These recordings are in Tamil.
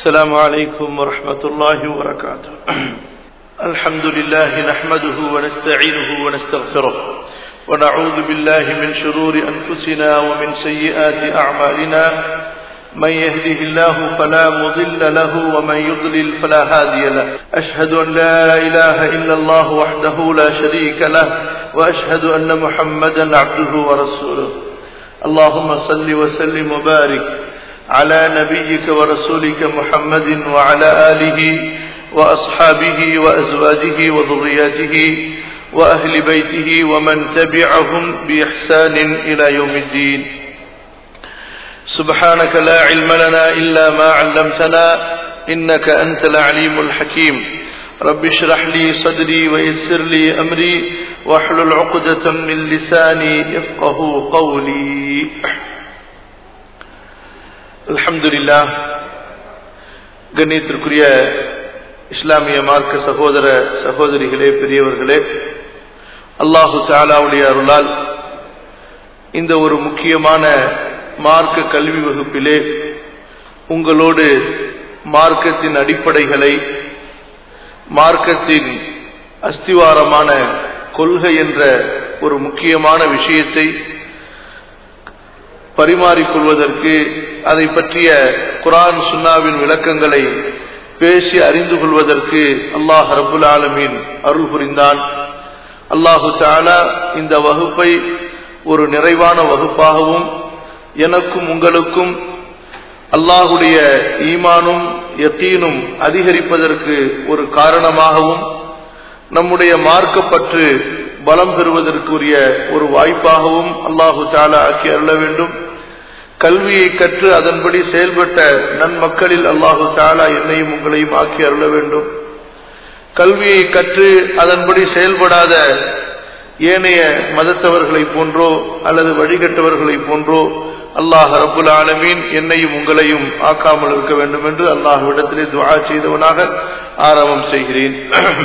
السلام عليكم ورحمة الله وبركاته الحمد لله نحمده ونستعينه ونستغفره ونعوذ بالله من شرور أنفسنا ومن سيئات أعمالنا من يهده الله فلا مضل له ومن يضلل فلا هادي له أشهد أن لا إله إلا الله وحده لا شريك له وأشهد أن محمدا عبده ورسوله اللهم صل وسلم وبارك على نبيك ورسولك محمد وعلى آله وأصحابه وأزواجه وذرياته وأهل بيته ومن تبعهم بإحسان إلى يوم الدين سبحانك لا علم لنا إلا ما علمتنا إنك أنت العليم الحكيم رب اشرح لي صدري ويسر لي أمري واحلل عقدة من لساني يفقه قولي அல்ஹம்துலில்லா கண்ணியத்திற்குரிய இஸ்லாமிய மார்க்க சகோதர சகோதரிகளே பெரியவர்களே அல்லாஹு தாலாவுடைய அருளால் இந்த ஒரு முக்கியமான மார்க்க கல்வி வகுப்பிலே உங்களோடு மார்க்கத்தின் அடிப்படைகளை மார்க்கத்தின் அஸ்திவாரமான கொள்கை என்ற ஒரு முக்கியமான விஷயத்தை பரிமாறிக்கொள்வதற்கு அதை பற்றிய குரான் சுன்னாவின் விளக்கங்களை பேசி அறிந்து கொள்வதற்கு அல்லாஹ் ரபுல் ஆலமீன் அருள் புரிந்தான் அல்லாஹு தாலா இந்த வகுப்பை ஒரு நிறைவான வகுப்பாகவும் எனக்கும் உங்களுக்கும் அல்லாஹுடைய ஈமானும் யத்தீனும் அதிகரிப்பதற்கு ஒரு காரணமாகவும் நம்முடைய மார்க்கப்பற்று பலம் பெறுவதற்குரிய ஒரு வாய்ப்பாகவும் அல்லாஹு தாலா ஆக்கி அருள வேண்டும் கல்வியை கற்று அதன்படி செயல்பட்ட நன்மக்களில் அல்லாஹு தாலா என்னையும் உங்களையும் ஆக்கி அருள வேண்டும் கல்வியை கற்று அதன்படி செயல்படாத ஏனைய மதத்தவர்களை போன்றோ அல்லது வழிகட்டவர்களை போன்றோ அல்லாஹ் ரபுல் ஆலமீன் என்னையும் உங்களையும் ஆக்காமல் இருக்க வேண்டும் என்று அல்லாஹ்விடத்திலே துவா செய்தவனாக ஆரம்பம் செய்கிறேன்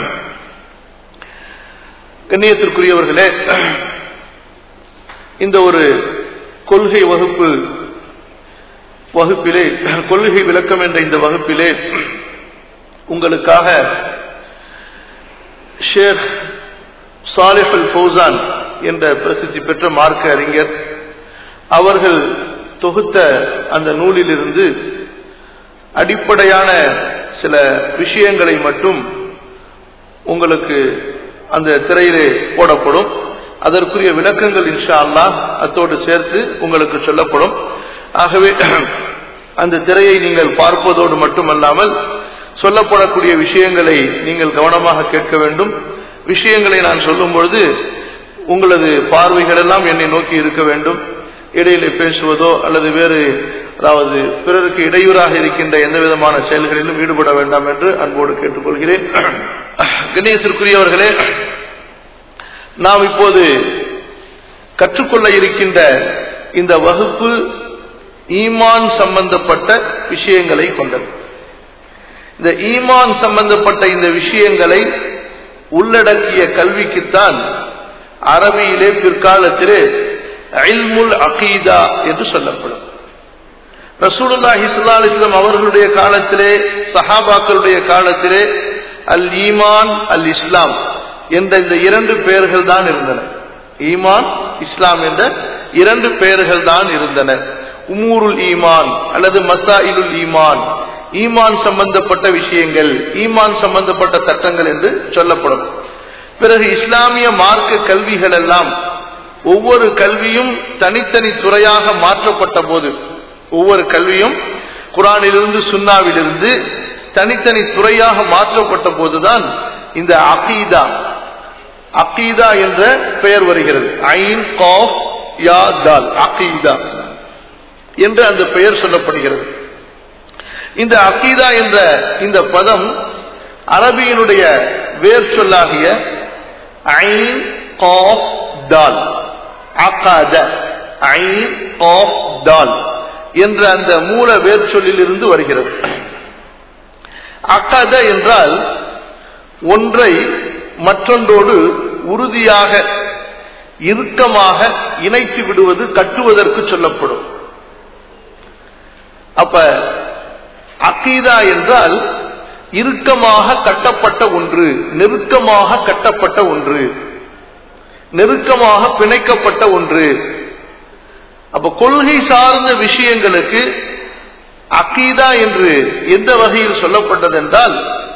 கண்ணியத்திற்குரியவர்களே இந்த ஒரு கொள்கை வகுப்பு வகுப்பிலே கொள்கை விளக்கம் என்ற இந்த வகுப்பிலே உங்களுக்காக ஷேக் சாலிஃப் அல் ஃபௌசான் என்ற பிரசித்தி பெற்ற மார்க்க அறிஞர் அவர்கள் தொகுத்த அந்த நூலிலிருந்து அடிப்படையான சில விஷயங்களை மட்டும் உங்களுக்கு அந்த திரையிலே போடப்படும் அதற்குரிய விளக்கங்கள் இன்ஷா அல்லா அத்தோடு சேர்த்து உங்களுக்கு சொல்லப்படும் ஆகவே அந்த திரையை நீங்கள் பார்ப்பதோடு மட்டுமல்லாமல் சொல்லப்படக்கூடிய விஷயங்களை நீங்கள் கவனமாக கேட்க வேண்டும் விஷயங்களை நான் சொல்லும் பொழுது உங்களது பார்வைகள் எல்லாம் என்னை நோக்கி இருக்க வேண்டும் இடையிலே பேசுவதோ அல்லது வேறு அதாவது பிறருக்கு இடையூறாக இருக்கின்ற எந்த விதமான செயல்களிலும் ஈடுபட வேண்டாம் என்று அன்போடு கேட்டுக்கொள்கிறேன் கணேசருக்குரியவர்களே நாம் இப்போது கற்றுக்கொள்ள இருக்கின்ற இந்த வகுப்பு ஈமான் சம்பந்தப்பட்ட விஷயங்களை கொண்டது இந்த ஈமான் சம்பந்தப்பட்ட இந்த விஷயங்களை உள்ளடக்கிய கல்விக்குத்தான் அரபியிலே பிற்காலத்திலே அல்முல் அகீதா என்று சொல்லப்படும் ரசூலுல்லாஹி சுல்லா அலிஸ்லாம் அவர்களுடைய காலத்திலே சஹாபாக்களுடைய காலத்திலே அல் ஈமான் அல் இஸ்லாம் என்ற இந்த இரண்டு பெயர்கள் தான் இருந்தன ஈமான் இஸ்லாம் என்ற இரண்டு பெயர்கள் தான் இருந்தன உமூருல் ஈமான் அல்லது மசாயிலுல் ஈமான் ஈமான் சம்பந்தப்பட்ட விஷயங்கள் ஈமான் சம்பந்தப்பட்ட சட்டங்கள் என்று சொல்லப்படும் பிறகு இஸ்லாமிய மார்க்க கல்விகள் எல்லாம் ஒவ்வொரு கல்வியும் தனித்தனி துறையாக மாற்றப்பட்ட போது ஒவ்வொரு கல்வியும் குரானிலிருந்து சுன்னாவிலிருந்து தனித்தனி துறையாக மாற்றப்பட்ட போதுதான் இந்த அகீதா அகீதா என்ற பெயர் வருகிறது ஐன் காஃப் யா தால் அகீதா என்று அந்த பெயர் சொல்லப்படுகிறது இந்த அகீதா என்ற இந்த பதம் அரபியினுடைய வேர் சொல்லாகிய ஐன் காஃப் தால் அகாத ஐன் காஃப் தால் என்ற அந்த மூல வேர் சொல்லிலிருந்து வருகிறது அகத என்றால் ஒன்றை மற்றொன்றோடு உறுதியாக இறுக்கமாக இணைத்து விடுவது கட்டுவதற்கு சொல்லப்படும் அப்ப அகீதா என்றால் இறுக்கமாக கட்டப்பட்ட ஒன்று நெருக்கமாக கட்டப்பட்ட ஒன்று நெருக்கமாக பிணைக்கப்பட்ட ஒன்று அப்ப கொள்கை சார்ந்த விஷயங்களுக்கு அகீதா என்று எந்த வகையில் சொல்லப்பட்டது என்றால்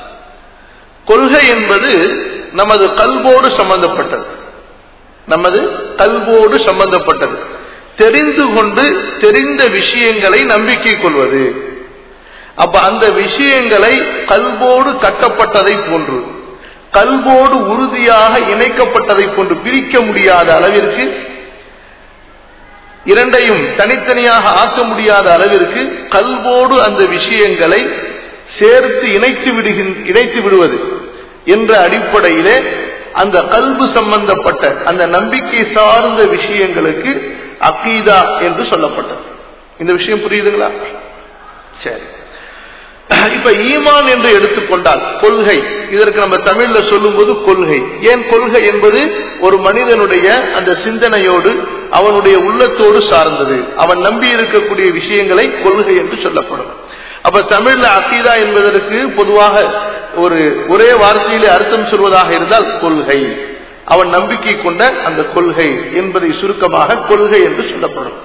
கொள்கை என்பது நமது கல்வோடு சம்பந்தப்பட்டது நமது கல்வோடு சம்பந்தப்பட்டது தெரிந்து கொண்டு தெரிந்த விஷயங்களை நம்பிக்கை கொள்வது அப்ப அந்த விஷயங்களை கல்வோடு கட்டப்பட்டதை போன்று கல்வோடு உறுதியாக இணைக்கப்பட்டதை போன்று பிரிக்க முடியாத அளவிற்கு இரண்டையும் தனித்தனியாக ஆக்க முடியாத அளவிற்கு கல்வோடு அந்த விஷயங்களை சேர்த்து இணைத்து விடுகின் இணைத்து விடுவது என்ற அடிப்படையிலே அந்த கல்பு சம்பந்தப்பட்ட அந்த நம்பிக்கை சார்ந்த விஷயங்களுக்கு அகீதா என்று சொல்லப்பட்டது இந்த விஷயம் புரியுதுங்களா சரி இப்ப ஈமான் என்று எடுத்துக்கொண்டால் கொள்கை இதற்கு நம்ம தமிழ்ல சொல்லும்போது கொள்கை ஏன் கொள்கை என்பது ஒரு மனிதனுடைய அந்த சிந்தனையோடு அவனுடைய உள்ளத்தோடு சார்ந்தது அவன் நம்பி இருக்கக்கூடிய விஷயங்களை கொள்கை என்று சொல்லப்படும் அப்ப தமிழ்ல அக்கீதா என்பதற்கு பொதுவாக ஒரு ஒரே வார்த்தையிலே அர்த்தம் சொல்வதாக இருந்தால் கொள்கை அவன் நம்பிக்கை கொண்ட அந்த கொள்கை என்பதை சுருக்கமாக கொள்கை என்று சொல்லப்படும்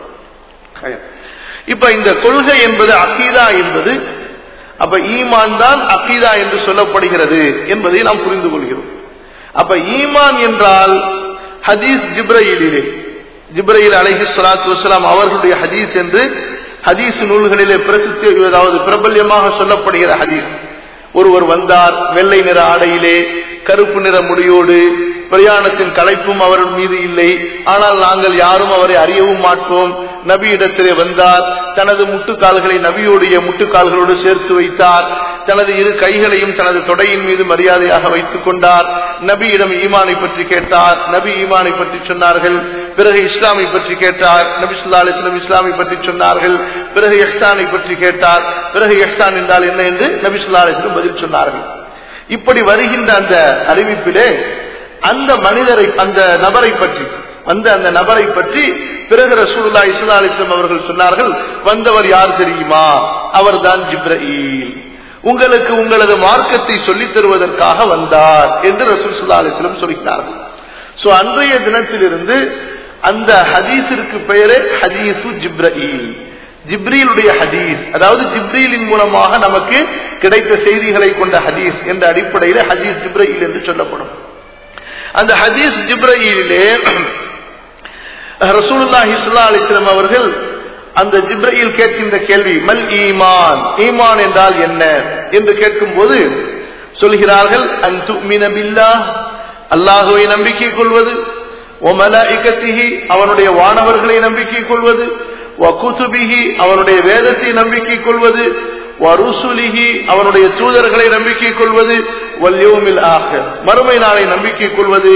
இப்ப இந்த கொள்கை என்பது அக்கீதா என்பது அப்ப ஈமான் தான் அக்கீதா என்று சொல்லப்படுகிறது என்பதை நாம் புரிந்து கொள்கிறோம் அப்ப ஈமான் என்றால் ஹதீஸ் ஜிப்ரயிலே ஜிப்ரயில் அலஹி சலாத்து வலாம் அவர்களுடைய ஹதீஸ் என்று ஹதீஸ் நூல்களிலே பிரசித்தி அதாவது பிரபல்யமாக சொல்லப்படுகிற ஹதீஸ் ஒருவர் வந்தார் வெள்ளை நிற ஆடையிலே கருப்பு நிற முடியோடு பிரயாணத்தின் களைப்பும் அவர் மீது இல்லை ஆனால் நாங்கள் யாரும் அவரை அறியவும் மாட்டோம் நபி இடத்திலே வந்தார் தனது முட்டுக்கால்களை நபியுடைய முட்டுக்கால்களோடு சேர்த்து வைத்தார் தனது இரு கைகளையும் தனது தொடையின் மீது மரியாதையாக வைத்துக் கொண்டார் நபியிடம் ஈமானை பற்றி கேட்டார் நபி ஈமானை பற்றி சொன்னார்கள் பிறகு இஸ்லாமை பற்றி கேட்டார் நபி சொல்லா அலிஸ்லாம் இஸ்லாமை பற்றி சொன்னார்கள் பிறகு எஹ்சானை பற்றி கேட்டார் பிறகு எஹ்சான் என்றால் என்ன என்று நபி சொல்லா அலிஸ்லம் பதில் சொன்னார்கள் இப்படி வருகின்ற அந்த அறிவிப்பிலே அந்த மனிதரை அந்த நபரை பற்றி வந்த அந்த நபரை பற்றி பிறகு ரசூலுல்லா இஸ்லா அலிஸ்லாம் அவர்கள் சொன்னார்கள் வந்தவர் யார் தெரியுமா அவர்தான் ஜிப்ரீல் உங்களுக்கு உங்களது மார்க்கத்தை சொல்லித் தருவதற்காக வந்தார் என்று ரசூல் சுல்லா அலிஸ்லம் சொல்லினார்கள் சோ அன்றைய தினத்திலிருந்து அந்த ஹதீஸிற்கு பெயரே ஹதீசு ஜிப்ரீல் ஜிப்ரீலுடைய ஹதீஸ் அதாவது ஜிப்ரீலின் மூலமாக நமக்கு கிடைத்த செய்திகளை கொண்ட ஹதீஸ் என்ற அடிப்படையில் ஹதீஸ் ஜிப்ரீல் என்று சொல்லப்படும் அந்த ஹதீஸ் ஜிப்ரீலிலே ரசூலுல்லாஹி ஸல்லல்லாஹு அலைஹி வஸல்லம் அவர்கள் அந்த ஜிப்ரீல் கேட்கின்ற கேள்வி மல் ஈமான் ஈமான் என்றால் என்ன என்று கேட்கும்போது சொல்கிறார்கள் அன் துமின பில்லாஹ் அல்லாஹுவை நம்பிக்கை கொள்வது ஒமலாஇகத்திஹி அவனுடைய வானவர்களை நம்பிக்கை கொள்வது வகுதுபிஹி அவனுடைய வேதத்தை நம்பிக்கை கொள்வது வருசுலிஹி அவனுடைய தூதர்களை நம்பிக்கை கொள்வது வல்யோமில் ஆக மறுமை நாளை நம்பிக்கை கொள்வது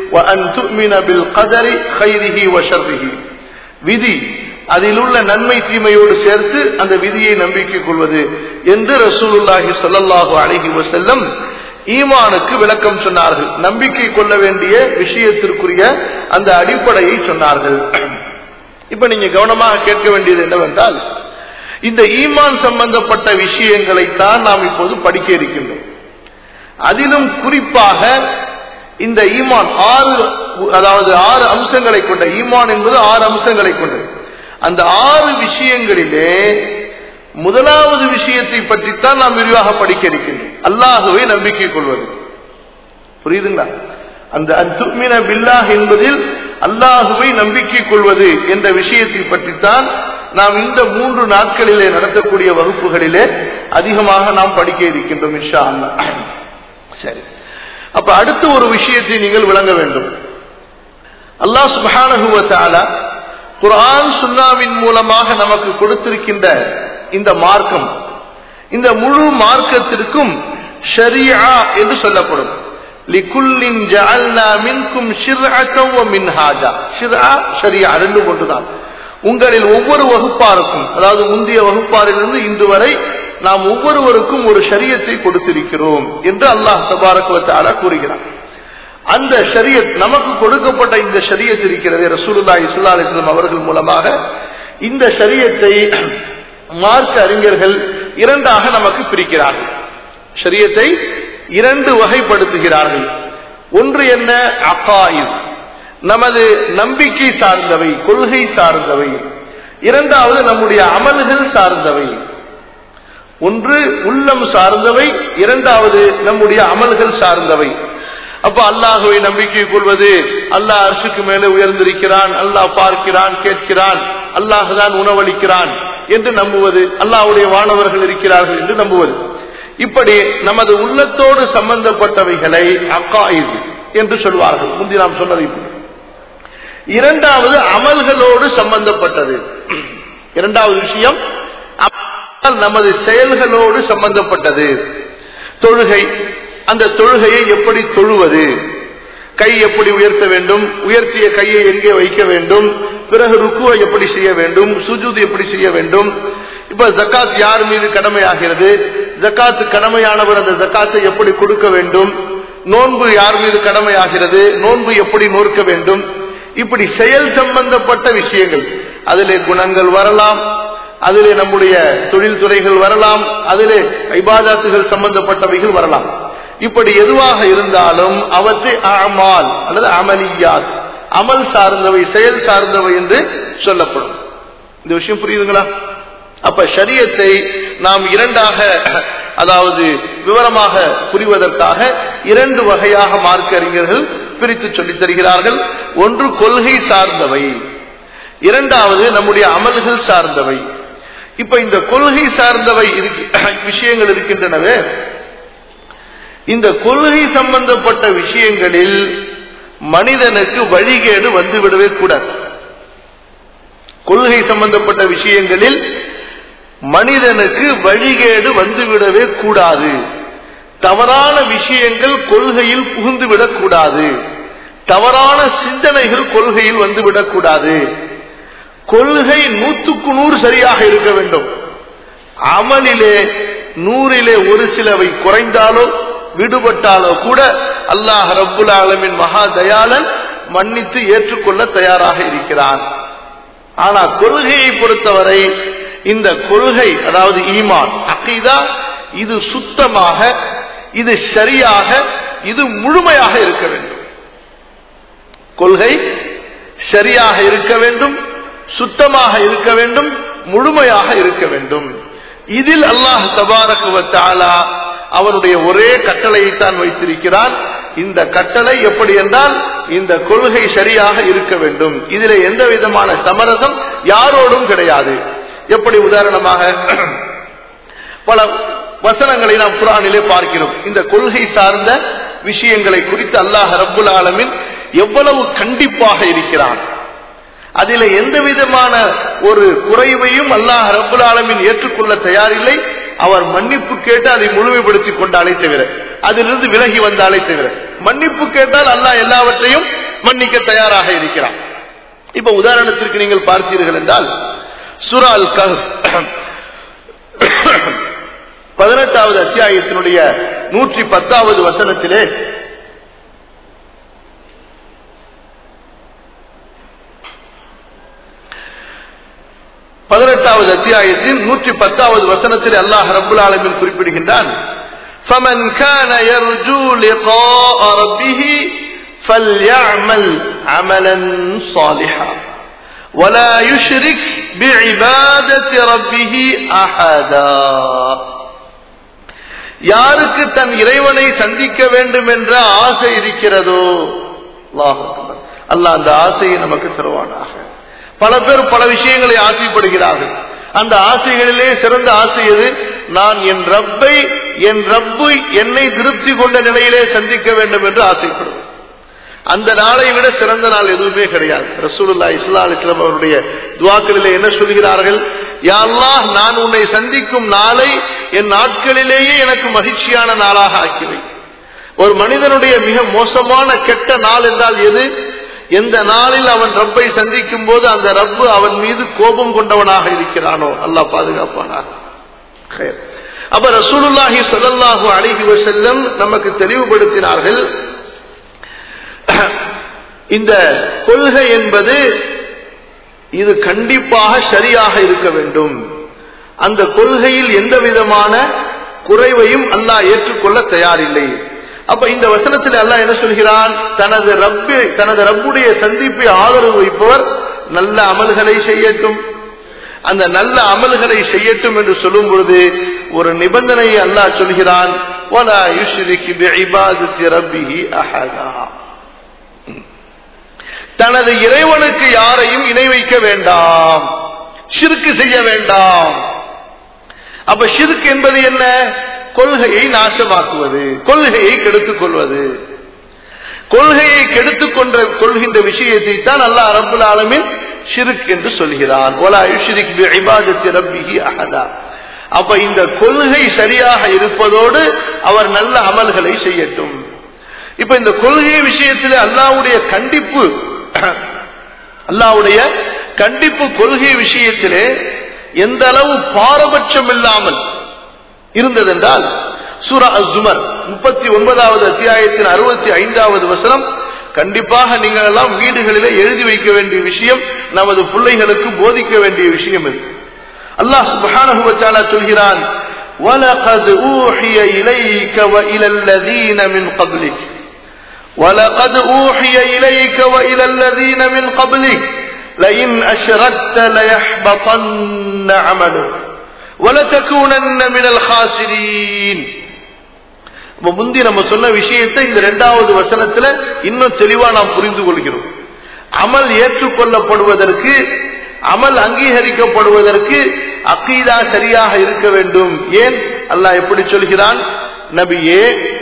விதி அதில் உள்ள நன்மை தீமையோடு சேர்த்து அந்த விதியை நம்பிக்கை கொள்வது என்று ரசூலுல்லாஹி சொல்லல்லாஹு அழகி வசல்லம் ஈமானுக்கு விளக்கம் சொன்னார்கள் நம்பிக்கை கொள்ள வேண்டிய விஷயத்திற்குரிய அந்த அடிப்படையை சொன்னார்கள் இப்ப நீங்க கவனமாக கேட்க வேண்டியது என்னவென்றால் இந்த ஈமான் சம்பந்தப்பட்ட விஷயங்களைத்தான் நாம் இப்போது படிக்க இருக்கின்றோம் அதிலும் குறிப்பாக இந்த ஈமான் ஆறு அதாவது ஆறு அம்சங்களை கொண்ட ஈமான் என்பது ஆறு அம்சங்களை கொண்டது அந்த ஆறு விஷயங்களிலே முதலாவது விஷயத்தை பற்றித்தான் நாம் விரிவாக படிக்க இருக்கின்றோம் அல்லாஹுவை நம்பிக்கை கொள்வது புரியுதுங்களா அந்த அத்துமின பில்லாஹ் என்பதில் அல்லாஹுவை நம்பிக்கை கொள்வது என்ற விஷயத்தை பற்றித்தான் நாம் இந்த மூன்று நாட்களிலே நடத்தக்கூடிய வகுப்புகளிலே அதிகமாக நாம் படிக்க இருக்கின்றோம் இன்ஷா அல்லா சரி அப்ப அடுத்த ஒரு விஷயத்தை நீங்கள் விளங்க வேண்டும் அல்லாஹ் சுபானகுவத்தால குரான் சுன்னாவின் மூலமாக நமக்கு கொடுத்திருக்கின்ற இந்த மார்க்கம் இந்த முழு மார்க்கத்திற்கும் ஷரியா என்று சொல்லப்படும் லிகுல்லின் ஜஅல்னா மின்கும் ஷிர்அத்தம் வ மின்ஹாஜா ஷிர்ஆ ஷரியா ரெண்டு ஒன்றுதான் உங்களில் ஒவ்வொரு வகுப்பாருக்கும் அதாவது முந்தைய வகுப்பாரிலிருந்து இன்று வரை நாம் ஒவ்வொருவருக்கும் ஒரு ஷரியத்தை கொடுத்திருக்கிறோம் என்று அல்லாஹ் தபாரக்குவத்தால கூறுகிறார் அந்த ஷரியத் நமக்கு கொடுக்கப்பட்ட இந்த ஷரியத் இருக்கிறது ரசூலுல்லா இஸ்லா அலிஸ்லாம் அவர்கள் மூலமாக இந்த ஷரியத்தை மார்க்க அறிஞர்கள் இரண்டாக நமக்கு பிரிக்கிறார்கள் ஷரியத்தை இரண்டு வகைப்படுத்துகிறார்கள் ஒன்று என்ன அகாயித் நமது நம்பிக்கை சார்ந்தவை கொள்கை சார்ந்தவை இரண்டாவது நம்முடைய அமல்கள் சார்ந்தவை ஒன்று உள்ளம் சார்ந்தவை இரண்டாவது நம்முடைய அமல்கள் சார்ந்தவை அப்ப அல்லாஹுவை நம்பிக்கை கொள்வது அல்லாஹ் அரசுக்கு மேலே உயர்ந்திருக்கிறான் அல்லாஹ் பார்க்கிறான் கேட்கிறான் அல்லாஹ் தான் உணவளிக்கிறான் என்று நம்புவது அல்லாஹுடைய வானவர்கள் இருக்கிறார்கள் என்று நம்புவது இப்படி நமது உள்ளத்தோடு சம்பந்தப்பட்டவைகளை அக்காயிது என்று சொல்வார்கள் முந்தி நாம் சொன்னதை இரண்டாவது அமல்களோடு சம்பந்தப்பட்டது இரண்டாவது விஷயம் நமது செயல்களோடு சம்பந்தப்பட்டது தொழுகை அந்த தொழுகையை எப்படி தொழுவது கை எப்படி உயர்த்த வேண்டும் உயர்த்திய கையை எங்கே வைக்க வேண்டும் பிறகு ருக்குவை எப்படி செய்ய வேண்டும் சுஜூது எப்படி செய்ய வேண்டும் இப்ப ஜக்காத் யார் மீது கடமையாகிறது ஜக்காத்து கடமையானவர் அந்த ஜக்காத்தை எப்படி கொடுக்க வேண்டும் நோன்பு யார் மீது கடமையாகிறது நோன்பு எப்படி நோக்க வேண்டும் இப்படி செயல் சம்பந்தப்பட்ட விஷயங்கள் அதிலே குணங்கள் வரலாம் அதிலே நம்முடைய தொழில் துறைகள் வரலாம் அதிலே ஐபாதாத்துகள் சம்பந்தப்பட்டவைகள் வரலாம் இப்படி எதுவாக இருந்தாலும் அவற்றை அமால் அல்லது அமலியாத் அமல் சார்ந்தவை செயல் சார்ந்தவை என்று சொல்லப்படும் இந்த விஷயம் புரியுதுங்களா அப்ப ஷரியத்தை நாம் இரண்டாக அதாவது விவரமாக புரிவதற்காக இரண்டு வகையாக மார்க்க அறிஞர்கள் பிரித்து சொல்லித் தருகிறார்கள் ஒன்று கொள்கை சார்ந்தவை இரண்டாவது நம்முடைய அமல்கள் சார்ந்தவை இப்ப இந்த கொள்கை சார்ந்தவை விஷயங்கள் இருக்கின்றனவே இந்த கொள்கை சம்பந்தப்பட்ட விஷயங்களில் மனிதனுக்கு வழிகேடு வந்துவிடவே கூடாது கொள்கை சம்பந்தப்பட்ட விஷயங்களில் மனிதனுக்கு வழிகேடு வந்துவிடவே கூடாது தவறான விஷயங்கள் கொள்கையில் புகுந்துவிடக் கூடாது தவறான சிந்தனைகள் கொள்கையில் வந்துவிடக் கூடாது கொள்கை நூற்றுக்கு நூறு சரியாக இருக்க வேண்டும் அமலிலே நூறிலே ஒரு சிலவை குறைந்தாலோ விடுபட்டாலோ கூட அல்லாஹ் ரப்புல் ஆலமின் மகா தயாளன் மன்னித்து ஏற்றுக்கொள்ள தயாராக இருக்கிறான் ஆனா கொள்கையை பொறுத்தவரை இந்த கொள்கை அதாவது ஈமான் அக்கீதா இது சுத்தமாக இது சரியாக இது முழுமையாக இருக்க வேண்டும் கொள்கை சரியாக இருக்க வேண்டும் சுத்தமாக இருக்க வேண்டும் முழுமையாக இருக்க வேண்டும் இதில் அல்லாஹ் தபாரகுவத்தாலா அவனுடைய ஒரே கட்டளையை தான் வைத்திருக்கிறான் இந்த கட்டளை எப்படி என்றால் இந்த கொள்கை சரியாக இருக்க வேண்டும் இதில் எந்த விதமான சமரசம் யாரோடும் கிடையாது எப்படி உதாரணமாக பல வசனங்களை நாம் குரானிலே பார்க்கிறோம் இந்த கொள்கை சார்ந்த விஷயங்களை குறித்து அல்லாஹ் ரப்புல் ஆலமின் எவ்வளவு கண்டிப்பாக இருக்கிறான் அதில் எந்த விதமான ஒரு குறைவையும் அல்லாஹ் ரப்புல் ஆலமின் ஏற்றுக்கொள்ள தயாரில்லை அவர் மன்னிப்பு கேட்டு அதை முழுமைப்படுத்திக் கொண்டாலே தவிர அதிலிருந்து விலகி வந்தாலே தவிர மன்னிப்பு கேட்டால் அல்லாஹ் எல்லாவற்றையும் மன்னிக்க தயாராக இருக்கிறார் இப்ப உதாரணத்திற்கு நீங்கள் பார்த்தீர்கள் என்றால் சுரால் பதினெட்டாவது அத்தியாயத்தினுடைய நூற்றி பத்தாவது வசனத்திலே பதினெட்டாவது அத்தியாயத்தின் நூற்றி பத்தாவது வசனத்தில் அல்லாஹ் ரபுல் ஆலமின் குறிப்பிடுகின்றான் فمن كان يرجو لقاء ربه فليعمل عملا صالحا ولا يشرك بعبادة ربه أحدا யாருக்கு தன் இறைவனை சந்திக்க வேண்டும் என்ற ஆசை இருக்கிறதோ அல்லாஹ் அந்த ஆசையை நமக்கு தருவானாக பல பேர் பல விஷயங்களை ஆசைப்படுகிறார்கள் அந்த ஆசைகளிலே சிறந்த ஆசை எது நான் என் ரப்பை என் ரப்பு என்னை திருப்தி கொண்ட நிலையிலே சந்திக்க வேண்டும் என்று ஆசைப்படுவேன் அந்த நாளை விட சிறந்த நாள் எதுவுமே கிடையாது ரசூலுல்லா இஸ்லா அலிஸ்லாம் அவருடைய துவாக்களிலே என்ன சொல்கிறார்கள் யாழ்லாஹ் நான் உன்னை சந்திக்கும் நாளை என் நாட்களிலேயே எனக்கு மகிழ்ச்சியான நாளாக ஆக்கிவை ஒரு மனிதனுடைய மிக மோசமான கெட்ட நாள் என்றால் எது எந்த நாளில் அவன் ரப்பை சந்திக்கும் போது அந்த ரப்பு அவன் மீது கோபம் கொண்டவனாக இருக்கிறானோ அல்லாஹ் பாதுகாப்பானாக அப்ப ரசூலுல்லாஹி சொல்லல்லாஹு அழகி செல்லம் நமக்கு தெளிவுபடுத்தினார்கள் இந்த கொள்கை என்பது இது கண்டிப்பாக சரியாக இருக்க வேண்டும் அந்த கொள்கையில் எந்த விதமான குறைவையும் அல்லாஹ் ஏற்றுக்கொள்ள தயாரில்லை அப்ப இந்த வசனத்தில் அல்லாஹ் என்ன சொல்கிறான் தனது ரப்பு தனது ரப்புடைய சந்திப்பை ஆதரவு வைப்பவர் நல்ல அமல்களை செய்யட்டும் அந்த நல்ல அமல்களை செய்யட்டும் என்று சொல்லும் பொழுது ஒரு நிபந்தனையை அல்லாஹ் சொல்கிறான் وَلَا يُشْرِكْ بِعِبَادَةِ رَبِّهِ أَحَدًا தனது இறைவனுக்கு யாரையும் இணை வைக்க வேண்டாம் ஷிருக்கு செய்ய வேண்டாம் அப்ப ஷிருக்கு என்பது என்ன கொள்கையை நாசமாக்குவது கொள்கையை கெடுத்துக் கொள்வது கொள்கையை கெடுத்துக் கொன்ற கொள்கின்ற விஷயத்தை தான் அல்லாஹ் ரப்புல் ஆலமின் ஷிருக் என்று சொல்கிறான் ஒலா யுஷ்ரிக் பி இபாதத்தி ரப்பிஹி அஹதா அப்ப இந்த கொள்கை சரியாக இருப்பதோடு அவர் நல்ல அமல்களை செய்யட்டும் இப்ப இந்த கொள்கை விஷயத்தில் அல்லாவுடைய கண்டிப்பு அல்லாவுடைய கண்டிப்பு கொள்கை விஷயத்திலே எந்த அளவு பாரபட்சம் இல்லாமல் இருந்ததென்றால் சூரா அசுமர் முப்பத்தி ஒன்பதாவது அத்தியாயத்தின் அறுபத்தி ஐந்தாவது வசனம் கண்டிப்பாக நீங்கள் எல்லாம் வீடுகளிலே எழுதி வைக்க வேண்டிய விஷயம் நமது பிள்ளைகளுக்கு போதிக்க வேண்டிய விஷயம் இது அல்லாஹ் சுப்ஹானஹு வ தஆலா சொல்கிறான் وَلَقَدْ أُوحِيَ إِلَيْكَ وَإِلَى الَّذِينَ مِنْ قَبْلِكَ وَلَقَدْ أُوحِيَ إِلَيْكَ وَإِلَى الَّذِينَ مِنْ قَبْلِكَ لئن أشركت ليحبطن عملك ولتكونن من الخاسرين முந்தி நம்ம சொன்ன விஷயத்தை இந்த இரண்டாவது வசனத்துல இன்னும் தெளிவா நாம் புரிந்து கொள்கிறோம் அமல் ஏற்றுக்கொள்ளப்படுவதற்கு அமல் அங்கீகரிக்கப்படுவதற்கு அக்கீதா சரியாக இருக்க வேண்டும் ஏன் அல்லாஹ் எப்படி சொல்கிறான் நபியே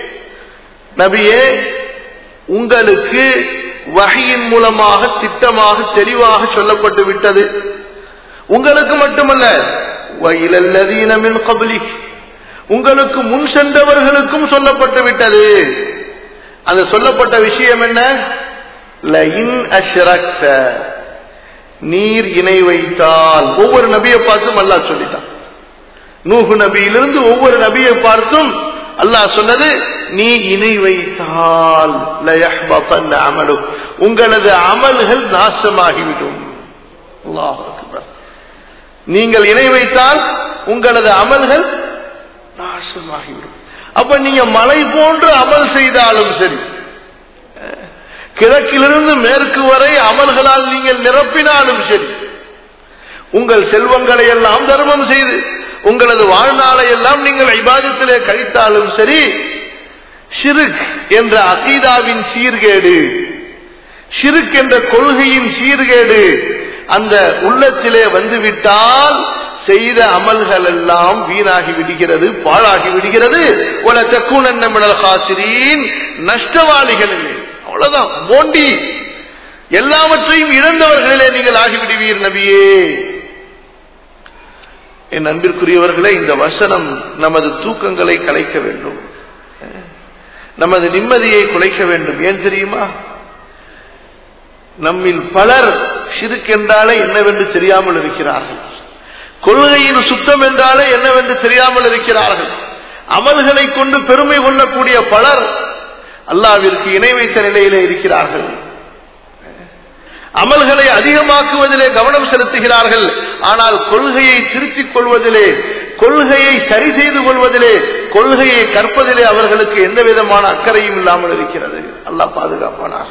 நபியே உங்களுக்கு வகையின் மூலமாக திட்டமாக தெளிவாக சொல்லப்பட்டு விட்டது உங்களுக்கு மட்டுமல்ல வயலல்லதீனமின் கபலி உங்களுக்கு முன் சென்றவர்களுக்கும் சொல்லப்பட்டு விட்டது அந்த சொல்லப்பட்ட விஷயம் என்ன லயின் அஷ்ரக்த நீர் இணை வைத்தால் ஒவ்வொரு நபியை பார்த்தும் அல்லாஹ் சொல்லிட்டான் நூகு நபியிலிருந்து ஒவ்வொரு நபியை பார்த்தும் அல்லாஹ் சொன்னது நீ இணை வைத்தால் அமலு உங்களது அமல்கள் நாசமாகிவிடும் அல்லாஹ் அக்பர். நீங்கள் இணை வைத்தால் உங்களது அமல்கள் நாசமாகிவிடும் அப்ப நீங்க மலை போன்று அமல் செய்தாலும் சரி கிழக்கிலிருந்து மேற்கு வரை அமல்களால் நீங்கள் நிரப்பினாலும் சரி உங்கள் செல்வங்களை எல்லாம் தர்மம் செய்து உங்களது வாழ்நாளை எல்லாம் நீங்கள் ஐபாதத்திலே கழித்தாலும் சரி ஷிருக் என்ற அகீதாவின் சீர்கேடு ஷிருக் என்ற கொள்கையின் சீர்கேடு அந்த உள்ளத்திலே வந்துவிட்டால் செய்த அமல்கள் எல்லாம் வீணாகி விடுகிறது பாழாகி விடுகிறது உல தக்குனன் மிடல் ஹாசிரீன் நஷ்டவாளிகள் இல்லை அவ்வளவுதான் போண்டி எல்லாவற்றையும் இழந்தவர்களிலே நீங்கள் ஆகிவிடுவீர் நபியே என் அன்பிற்குரியவர்களே இந்த வசனம் நமது தூக்கங்களை கலைக்க வேண்டும் நமது நிம்மதியை குலைக்க வேண்டும் ஏன் தெரியுமா நம்மில் பலர் சிறுக்கென்றாலே என்னவென்று தெரியாமல் இருக்கிறார்கள் கொள்கையின் சுத்தம் என்றாலே என்னவென்று தெரியாமல் இருக்கிறார்கள் அமல்களை கொண்டு பெருமை கொள்ளக்கூடிய பலர் அல்லாவிற்கு இணை வைத்த நிலையிலே இருக்கிறார்கள் அமல்களை அதிகமாக்குவதிலே கவனம் செலுத்துகிறார்கள் ஆனால் கொள்கையை திருத்திக் கொள்வதிலே கொள்கையை சரி செய்து கொள்வதிலே கொள்கையை கற்பதிலே அவர்களுக்கு எந்த விதமான அக்கறையும் இல்லாமல் இருக்கிறது அல்லாஹ் பாதுகாப்பானாக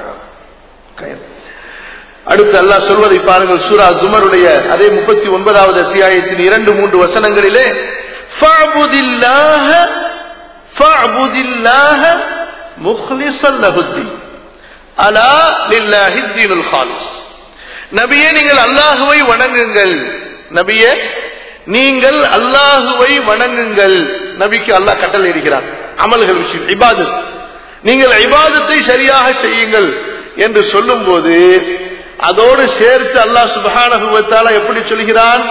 அடுத்து அல்லாஹ் சொல்வதை பாருங்கள் சூரா ஜுமருடைய அதே முப்பத்தி ஒன்பதாவது அத்தியாயத்தின் இரண்டு மூன்று வசனங்களிலே அலா லில்லாஹி தீனுல் ஹாலிஸ் நபியே நீங்கள் அல்லாஹுவை வணங்குங்கள் நபியே நீங்கள் அல்லாஹுவை வணங்குங்கள் நபிக்கு அல்லாஹ் கட்டளை இருக்கிறார் அமல்கள் விஷயம் இபாதத் நீங்கள் இபாதத்தை சரியாக செய்யுங்கள் என்று சொல்லும் போது அதோடு சேர்த்து அல்லாஹ் சுபஹானகுவத்தால எப்படி சொல்கிறான்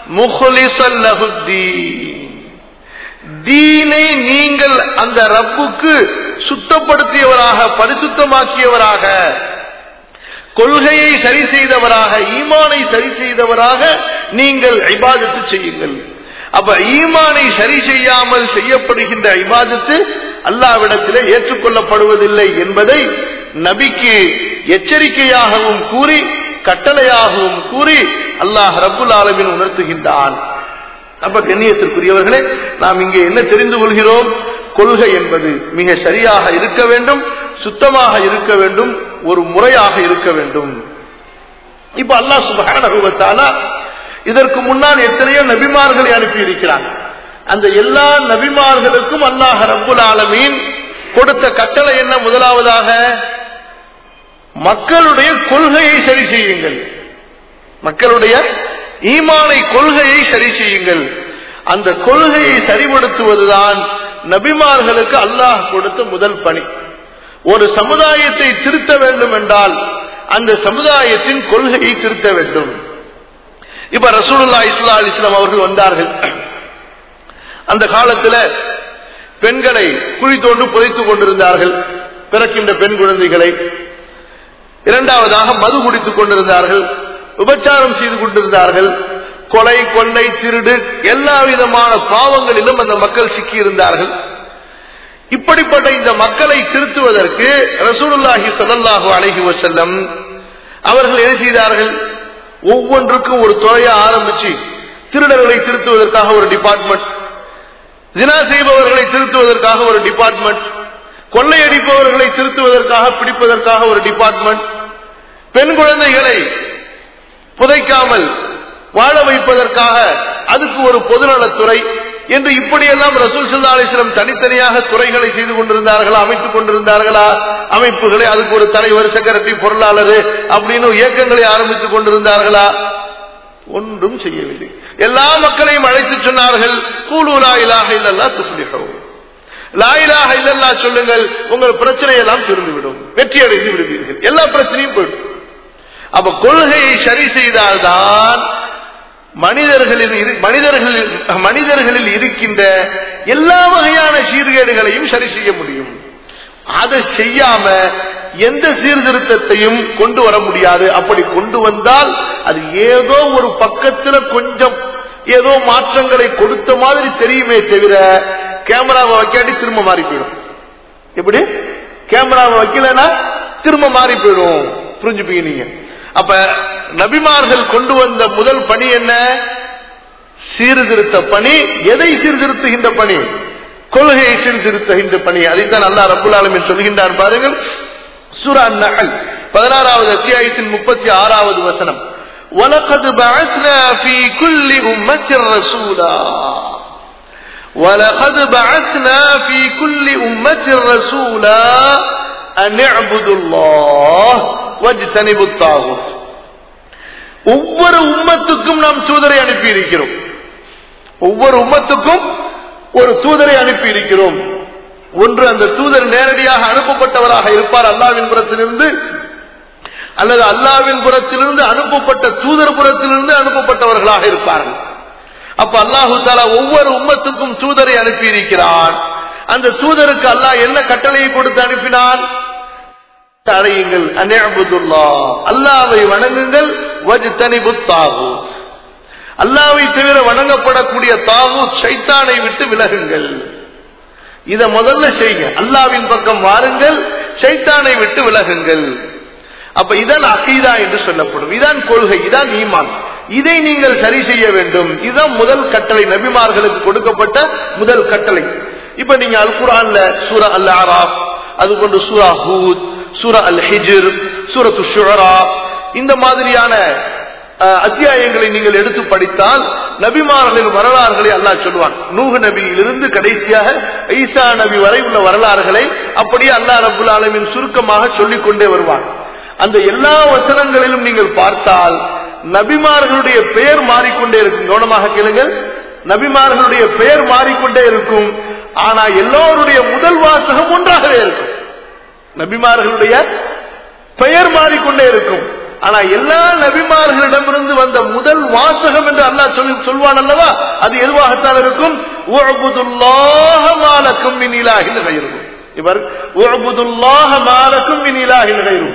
தீனை நீங்கள் அந்த ரப்புக்கு சுத்தப்படுத்தியவராக பரிசுத்தமாக்கியவராக கொள்கையை சரி செய்தவராக ஈமானை சரி செய்தவராக நீங்கள் ஐபாதத்து செய்யுங்கள் அப்ப ஈமானை சரி செய்யாமல் செய்யப்படுகின்ற ஐபாதத்து அல்லாவிடத்திலே ஏற்றுக்கொள்ளப்படுவதில்லை என்பதை நபிக்கு எச்சரிக்கையாகவும் கூறி கட்டளையாகவும் கூறி அல்லாஹ் ரபுல் ஆலமின் உணர்த்துகின்றான் அப்ப கண்ணியத்திற்குரியவர்களே நாம் இங்கே என்ன தெரிந்து கொள்கிறோம் கொள்கை என்பது மிக சரியாக இருக்க வேண்டும் சுத்தமாக இருக்க வேண்டும் ஒரு முறையாக இருக்க வேண்டும் இப்ப அல்லாஹ் சுபகான இதற்கு முன்னால் எத்தனையோ நபிமார்களை அனுப்பி இருக்கிறார் அந்த எல்லா நபிமார்களுக்கும் அல்லாஹ் ரப்புல் ஆலமீன் கொடுத்த கட்டளை என்ன முதலாவதாக மக்களுடைய கொள்கையை சரி செய்யுங்கள் மக்களுடைய ஈமானை கொள்கையை சரி செய்யுங்கள் அந்த கொள்கையை சரிபடுத்துவதுதான் நபிமார்களுக்கு அல்லாஹ் கொடுத்த முதல் பணி ஒரு சமுதாயத்தை திருத்த வேண்டும் என்றால் அந்த சமுதாயத்தின் கொள்கையை திருத்த வேண்டும் இப்ப ரசூலுல்லா இஸ்லா அலிஸ்லாம் அவர்கள் வந்தார்கள் அந்த காலத்துல பெண்களை குழி தோண்டு புதைத்துக் கொண்டிருந்தார்கள் பிறக்கின்ற பெண் குழந்தைகளை இரண்டாவதாக மது குடித்துக் கொண்டிருந்தார்கள் விபச்சாரம் செய்து கொண்டிருந்தார்கள் கொலை கொள்ளை திருடு எல்லா விதமான பாவங்களிலும் அந்த மக்கள் சிக்கியிருந்தார்கள் இப்படிப்பட்ட இந்த மக்களை திருத்துவதற்கு ரசூலுல்லாஹி ஸல்லல்லாஹு அலைஹி வஸல்லம் அவர்கள் என்ன செய்தார்கள் ஒவ்வொன்றுக்கும் ஒரு துறையை ஆரம்பிச்சு திருடர்களை திருத்துவதற்காக ஒரு டிபார்ட்மெண்ட் ஜினா செய்பவர்களை திருத்துவதற்காக ஒரு டிபார்ட்மெண்ட் கொள்ளையடிப்பவர்களை திருத்துவதற்காக பிடிப்பதற்காக ஒரு டிபார்ட்மெண்ட் பெண் குழந்தைகளை புதைக்காமல் வாழ வைப்பதற்காக அதுக்கு ஒரு பொதுநலத்துறை என்று இப்படியெல்லாம் ரசூல் சல்லா அலிஸ்லம் தனித்தனியாக துறைகளை செய்து கொண்டிருந்தார்களா அமைத்துக் கொண்டிருந்தார்களா அமைப்புகளை அதுக்கு ஒரு தலைவர் செக்ரட்டரி பொருளாளர் அப்படின்னு இயக்கங்களை ஆரம்பித்துக் கொண்டிருந்தார்களா ஒன்றும் செய்யவில்லை எல்லா மக்களையும் அழைத்து சொன்னார்கள் கூலூலா இலாக இல்லல்லா துஃப்லிஹூ லாயிலாக இல்லல்லா சொல்லுங்கள் உங்கள் பிரச்சனையெல்லாம் திருந்துவிடும் வெற்றி அடைந்து விடுவீர்கள் எல்லா பிரச்சனையும் போயிடும் அப்ப கொள்கையை சரி செய்தால்தான் மனிதர்களில் இரு- மனிதர்களில் மனிதர்களில் இருக்கின்ற எல்லா வகையான சீர்கேடுகளையும் சரி செய்ய முடியும் அதை செய்யாம எந்த சீர்திருத்தத்தையும் கொண்டு வர முடியாது அப்படி கொண்டு வந்தால் அது ஏதோ ஒரு பக்கத்துல கொஞ்சம் ஏதோ மாற்றங்களை கொடுத்த மாதிரி தெரியுமே தவிர கேமராவை வைக்காட்டி திரும்ப மாறி போயிடும் எப்படி கேமராவை வைக்கலன்னா திரும்ப மாறி போயிடும் புரிஞ்சுப்பீங்க நீங்க அப்ப நபிமார்கள் கொண்டு வந்த முதல் பணி என்ன சீர்திருத்த பணி எதை சீர்திருத்துகின்ற பணி கொள்கையை சீர்திருத்துகின்ற பணி அதைத்தான் அல்லா ரபுல் ஆலமின் சொல்கின்றார் பாருங்கள் சூரா நகல் பதினாறாவது அத்தியாயத்தின் முப்பத்தி ஆறாவது வசனம் وَلَقَدْ بَعَثْنَا فِي كُلِّ أُمَّةٍ رَسُولًا وَلَقَدْ بَعَثْنَا فِي كُلِّ أُمَّةٍ رَسُولًا أَنِ اعْبُدُوا اللَّهَ وَاجْتَنِبُوا الطَّاغُوتَ ஒவ்வொரு உம்மத்துக்கும் நாம் தூதரை அனுப்பி இருக்கிறோம் ஒவ்வொரு உம்மத்துக்கும் ஒரு தூதரை அனுப்பி இருக்கிறோம் ஒன்று அந்த தூதர் நேரடியாக அனுப்பப்பட்டவராக இருப்பார் அல்லாவின் புறத்திலிருந்து அல்லது அல்லாவின் புறத்திலிருந்து அனுப்பப்பட்ட தூதர் புறத்திலிருந்து அனுப்பப்பட்டவர்களாக இருப்பார்கள் அப்ப அல்லாஹு தாலா ஒவ்வொரு உம்மத்துக்கும் தூதரை அனுப்பி இருக்கிறான் அந்த தூதருக்கு அல்லாஹ் என்ன கட்டளையை கொடுத்து அனுப்பினான் அடையுங்கள் அந்நபுதுல்லா அல்லாவை வணங்குங்கள் வஜ்தனிபு தாகூத் அல்லாவை தவிர வணங்கப்படக்கூடிய தாகூத் சைத்தானை விட்டு விலகுங்கள் இத முதல்ல செய்யுங்க அல்லாவின் பக்கம் வாருங்கள் சைத்தானை விட்டு விலகுங்கள் அப்ப இதான் அகீதா என்று சொல்லப்படும் இதான் கொள்கை இதான் ஈமான் இதை நீங்கள் சரி செய்ய வேண்டும் இதுதான் முதல் கட்டளை நபிமார்களுக்கு கொடுக்கப்பட்ட முதல் கட்டளை இப்ப நீங்க அல் குரான்ல சூரா அல் ஆராப் அது போன்று சூரா ஹூத் சூரா அல் ஹிஜிர் சூரத்து ஷுரா இந்த மாதிரியான அஹ், அத்தியாயங்களை நீங்கள் எடுத்து படித்தால் நபிமார்களின் வரலாறுகளை அல்லாஹ் சொல்வான் நூஹ் நபியிலிருந்து கடைசியாக ஈசா நபி வரை உள்ள வரலாறுகளை அப்படியே அல்லாஹ் ரபுல் ஆலமின் சுருக்கமாக சொல்லிக் கொண்டே வருவான் அந்த எல்லா வசனங்களிலும் நீங்கள் பார்த்தால் நபிமார்களுடைய பெயர் மாறிக்கொண்டே இருக்கும் கவனமாக கேளுங்கள் நபிமார்களுடைய பெயர் மாறிக்கொண்டே இருக்கும் ஆனா எல்லோருடைய முதல் வாசகம் ஒன்றாகவே இருக்கும் நபிமார்களுடைய பெயர் மாறிக்கொண்டே இருக்கும் ஆனா எல்லா நபிமார்களிடமிருந்து வந்த முதல் வாசகம் என்று அல்லாஹ் சொல்லி சொல்வான் அல்லவா அது எதுவாகத்தான் இருக்கும் உஅபுதுல்லாஹ மாலக்கும் மின் இலாஹின் கைரும் இவர் உஅபுதுல்லாஹ மாலக்கும் மின் இலாஹின் கைரும்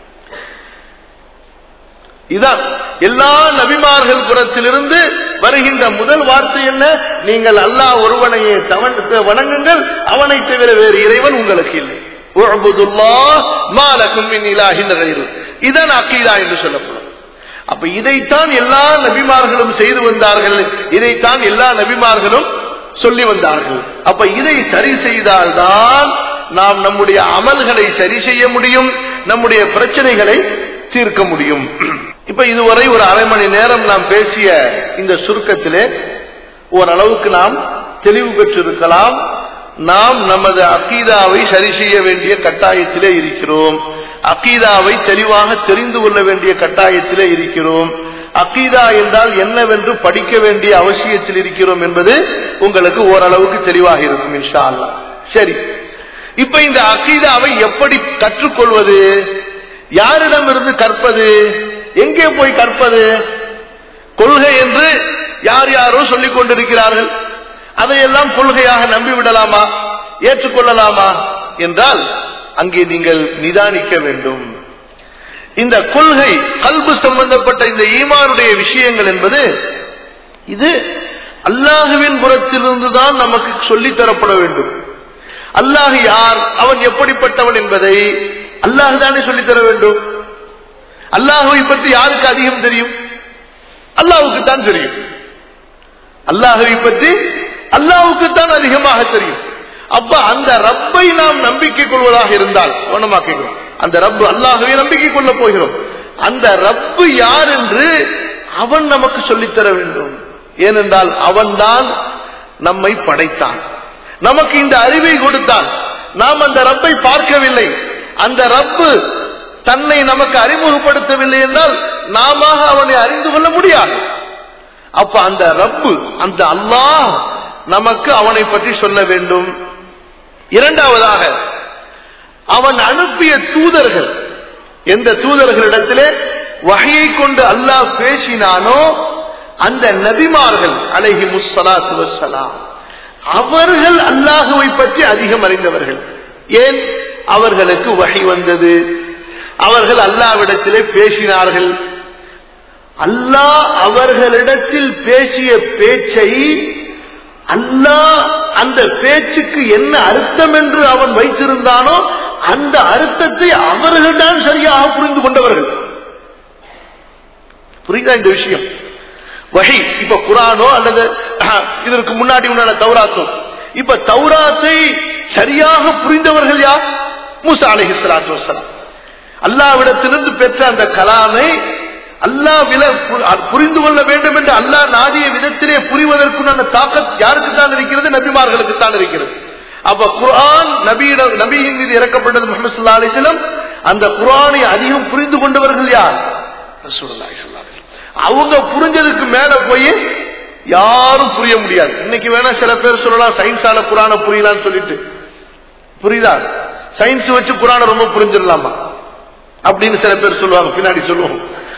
இதான் எல்லா நபிமார்கள் புறத்திலிருந்து வருகின்ற முதல் வார்த்தை என்ன நீங்கள் அல்லாஹ் ஒருவனையே தவன்- வணங்குங்கள் அவனை தவிர வேறு இறைவன் உங்களுக்கு இல்லை உஅபுதுல்லாஹ் மா லக்கும் மின் இலாஹின் கைரு. இதான் அக்கீதா என்று சொல்லப்படும் அப்ப இதைத்தான் எல்லா நபிமார்களும் செய்து வந்தார்கள் இதைத்தான் எல்லா நபிமார்களும் சொல்லி வந்தார்கள் அப்ப இதை சரி செய்தால்தான் நாம் நம்முடைய அமல்களை சரி செய்ய முடியும் நம்முடைய பிரச்சனைகளை தீர்க்க முடியும் இப்ப இதுவரை ஒரு அரை மணி நேரம் நாம் பேசிய இந்த சுருக்கத்திலே ஓரளவுக்கு நாம் தெளிவு பெற்றிருக்கலாம் நாம் நமது அகீதாவை சரி செய்ய வேண்டிய கட்டாயத்திலே இருக்கிறோம் அகீதாவை தெளிவாக தெரிந்து கொள்ள வேண்டிய கட்டாயத்திலே இருக்கிறோம் அகீதா என்றால் என்னவென்று படிக்க வேண்டிய அவசியத்தில் இருக்கிறோம் என்பது உங்களுக்கு ஓரளவுக்கு தெளிவாக இருக்கும் இன்ஷா அல்லாஹ் சரி இப்ப இந்த அகீதாவை எப்படி கற்றுக்கொள்வது யாரிடமிருந்து கற்பது எங்கே போய் கற்பது கொள்கை என்று யார் யாரோ சொல்லிக் கொண்டிருக்கிறார்கள் அதையெல்லாம் கொள்கையாக நம்பிவிடலாமா ஏற்றுக்கொள்ளலாமா என்றால் அங்கே நீங்கள் நிதானிக்க வேண்டும் இந்த கொள்கை கல்பு சம்பந்தப்பட்ட இந்த ஈமானுடைய விஷயங்கள் என்பது இது அல்லாஹுவின் புறத்திலிருந்து தான் நமக்கு சொல்லித் தரப்பட வேண்டும் அல்லாஹ் யார் அவன் எப்படிப்பட்டவன் என்பதை அல்லாஹ் தானே சொல்லித் தர வேண்டும் அல்லாஹுவை பற்றி யாருக்கு அதிகம் தெரியும் அல்லாஹுக்கு தான் தெரியும் அல்லாஹுவை பற்றி அல்லாஹுக்கு தான் அதிகமாக தெரியும் அப்ப அந்த ரப்பை நாம் நம்பிக்கை கொள்வதாக இருந்தால் கவனமாக்கிறோம் அந்த ரப்பு அல்லாஹுவை நம்பிக்கை கொள்ள போகிறோம் அந்த ரப்பு யார் என்று அவன் நமக்கு சொல்லித்தர வேண்டும் ஏனென்றால் அவன்தான் நம்மை படைத்தான் நமக்கு இந்த அறிவை கொடுத்தான் நாம் அந்த ரப்பை பார்க்கவில்லை அந்த ரப்பு தன்னை நமக்கு அறிமுகப்படுத்தவில்லை என்றால் நாம அவனை அறிந்து கொள்ள முடியாது அப்ப அந்த ரப்பு அந்த அல்லாஹ் நமக்கு அவனை பற்றி சொல்ல வேண்டும் இரண்டாவதாக அவன் அனுப்பிய தூதர்கள் எந்த தூதர்களிடத்திலே வகையை கொண்டு அல்லாஹ் பேசினானோ அந்த நபிமார்கள் அழகி முஸ்ஸலாத்து வஸ்ஸலாம் அவர்கள் அல்லாஹுவை பற்றி அதிகம் அறிந்தவர்கள் ஏன் அவர்களுக்கு வகை வந்தது அவர்கள் அல்லாவிடத்திலே பேசினார்கள் அல்லாஹ் அவர்களிடத்தில் பேசிய பேச்சை அல்லாஹ் அந்த பேச்சுக்கு என்ன அர்த்தம் என்று அவன் வைத்திருந்தானோ அந்த அர்த்தத்தை அவர்கள்தான் சரியாக புரிந்து கொண்டவர்கள் புரியுதா இந்த விஷயம் வகை இப்ப குரானோ அல்லது அஹ், இதற்கு முன்னாடி உண்டான தௌராத்தோ இப்ப தௌராத்தை சரியாக புரிந்தவர்கள் யார் மூசா அலஹி சலாத்து வசலாம் அல்லாவிடத்திலிருந்து பெற்ற அந்த கலாமை அல்லாஹ் வில பு- அ- புரிந்து கொள்ள வேண்டும் என்று அல்லாஹ் நாடிய விதத்திலே புரிவதற்குண்டான தாக்கத் யாருக்கு தான் இருக்கிறது நபிமார்களுக்கு தான் இருக்கிறது அப்ப குர்ஆன் நபியிட நபியின் மீது இறக்கப்பட்டது முகமது சல்லா அலிஸ்லம் அந்த குர்ஆனை அதிகம் புரிந்து கொண்டவர்கள் யார் ரசூலுல்லாஹி ஸல்லல்லாஹு அலைஹி வஸல்லம். அவங்க புரிஞ்சதுக்கு மேல போய் யாரும் புரிய முடியாது இன்னைக்கு வேணா சில பேர் சொல்லலாம் சயின்ஸால குரான புரியலாம்னு சொல்லிட்டு புரியுதா சயின்ஸ் வச்சு குரான ரொம்ப புரிஞ்சிடலாமா அப்படின்னு சில பேர் சொல்லுவாங்க பின்னாடி சொல்லுவோம்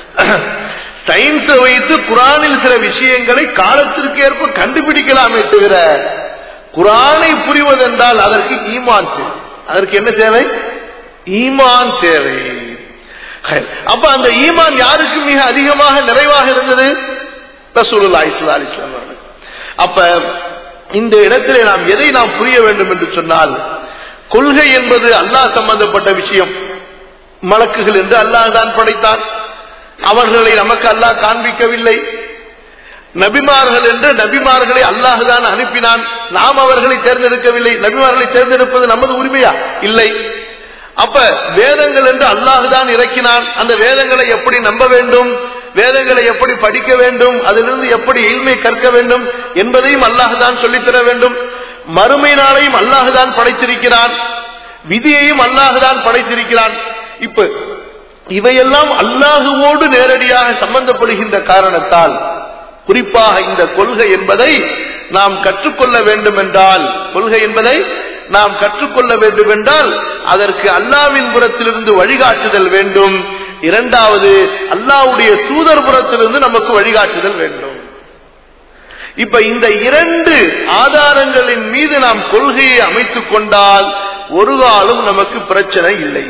சயின்ஸை வைத்து குரானில் சில விஷயங்களை காலத்திற்கு ஏற்ப கண்டுபிடிக்கலாமே தவிர குரானை புரிவதென்றால் அதற்கு ஈமான் தேவை அதற்கு என்ன தேவை ஈமான் தேவை ஹைர். அப்ப அந்த ஈமான் யாருக்கு மிக அதிகமாக நிறைவாக இருந்தது ரசூலுல்லாஹி ஸல்லல்லாஹு அலைஹி வஸல்லம் அவர்கள். அப்ப இந்த இடத்திலே நாம் எதை நாம் புரிய வேண்டும் என்று சொன்னால் கொள்கை என்பது அல்லாஹ் சம்பந்தப்பட்ட விஷயம் மலக்குகள் என்று அல்லாஹ் தான் படைத்தான் அவர்களை நமக்கு அல்லாஹ் காண்பிக்கவில்லை நபிமார்கள் என்று நபிமார்களை அல்லாஹ் தான் அனுப்பினான் நாம் அவர்களை தேர்ந்தெடுக்கவில்லை நபிமார்களை தேர்ந்தெடுப்பது நமது உரிமையா இல்லை அப்ப வேதங்கள் என்று அல்லாஹ் தான் இறக்கினான் அந்த வேதங்களை எப்படி நம்ப வேண்டும் வேதங்களை எப்படி படிக்க வேண்டும் அதிலிருந்து எப்படி இல்மை கற்க வேண்டும் என்பதையும் அல்லாஹ் தான் சொல்லித்தர வேண்டும் மறுமை நாளையும் அல்லாஹ் தான் படைத்திருக்கிறான் விதியையும் அல்லாஹ் தான் படைத்திருக்கிறான் இப்ப இவையெல்லாம் அல்லாஹுவோடு நேரடியாக சம்பந்தப்படுகின்ற காரணத்தால் குறிப்பாக இந்த கொள்கை என்பதை நாம் கற்றுக்கொள்ள வேண்டும் என்றால் கொள்கை என்பதை நாம் கற்றுக்கொள்ள வேண்டும் என்றால் அதற்கு அல்லாவின் புறத்திலிருந்து வழிகாட்டுதல் வேண்டும் இரண்டாவது அல்லாவுடைய தூதர் புறத்திலிருந்து நமக்கு வழிகாட்டுதல் வேண்டும் இப்ப இந்த இரண்டு ஆதாரங்களின் மீது நாம் கொள்கையை அமைத்துக் கொண்டால் ஒரு காலம் நமக்கு பிரச்சனை இல்லை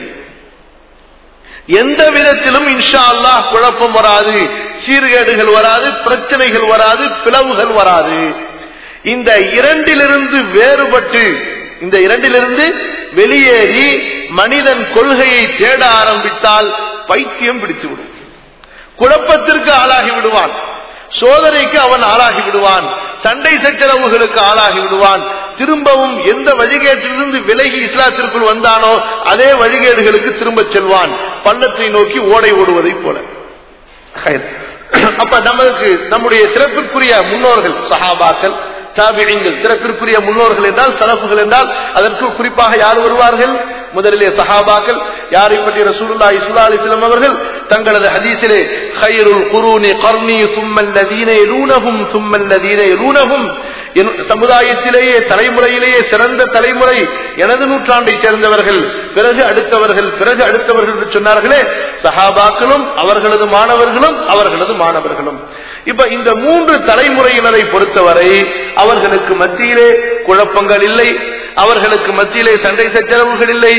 எந்த விதத்திலும் இன்ஷா அல்லாஹ் குழப்பம் வராது சீர்கேடுகள் வராது பிரச்சனைகள் வராது பிளவுகள் வராது இந்த இரண்டிலிருந்து வேறுபட்டு இந்த இரண்டிலிருந்து வெளியேறி மனிதன் கொள்கையை தேட ஆரம்பித்தால் பைத்தியம் பிடித்துவிடும் குழப்பத்திற்கு ஆளாகி விடுவான் சோதனைக்கு அவன் ஆளாகி விடுவான் சண்டை சச்சரவுகளுக்கு ஆளாகி விடுவான் திரும்பவும் எந்த வழிகேட்டிலிருந்து விலகி இஸ்லாத்திற்குள் வந்தானோ அதே வழிகேடுகளுக்கு திரும்ப செல்வான் பள்ளத்தை நோக்கி ஓடை ஓடுவதை போல ஹைர். அப்ப நமக்கு நம்முடைய சிறப்பிற்குரிய முன்னோர்கள் சஹாபாக்கள் தாபியங்கள் சிறப்பிற்குரிய முன்னோர்கள் என்றால் சலப்புகள் என்றால் அதற்கு குறிப்பாக யார் வருவார்கள் முதலிலே சஹாபாக்கள் யாரை பற்றி ரசூலுல்லாஹி ஸல்லல்லாஹு அலைஹி வஸல்லம் அவர்கள் தங்களது ஹதீஸிலே خيرுல் குரூனி கர்னி ثم الذين يلونهم ثم الذين يلونهم என் சமுதாயத்திலேயே தலைமுறையிலேயே சிறந்த தலைமுறை எனது நூற்றாண்டை சேர்ந்தவர்கள் பிறகு அடுத்தவர்கள் பிறகு அடுத்தவர்கள் என்று சொன்னார்களே சஹாபாக்களும் அவர்களது மாணவர்களும் அவர்களது மாணவர்களும் இப்ப இந்த மூன்று தலைமுறையினரை பொறுத்தவரை அவர்களுக்கு மத்தியிலே குழப்பங்கள் இல்லை அவர்களுக்கு மத்தியிலே சண்டை சச்சரவுகள் இல்லை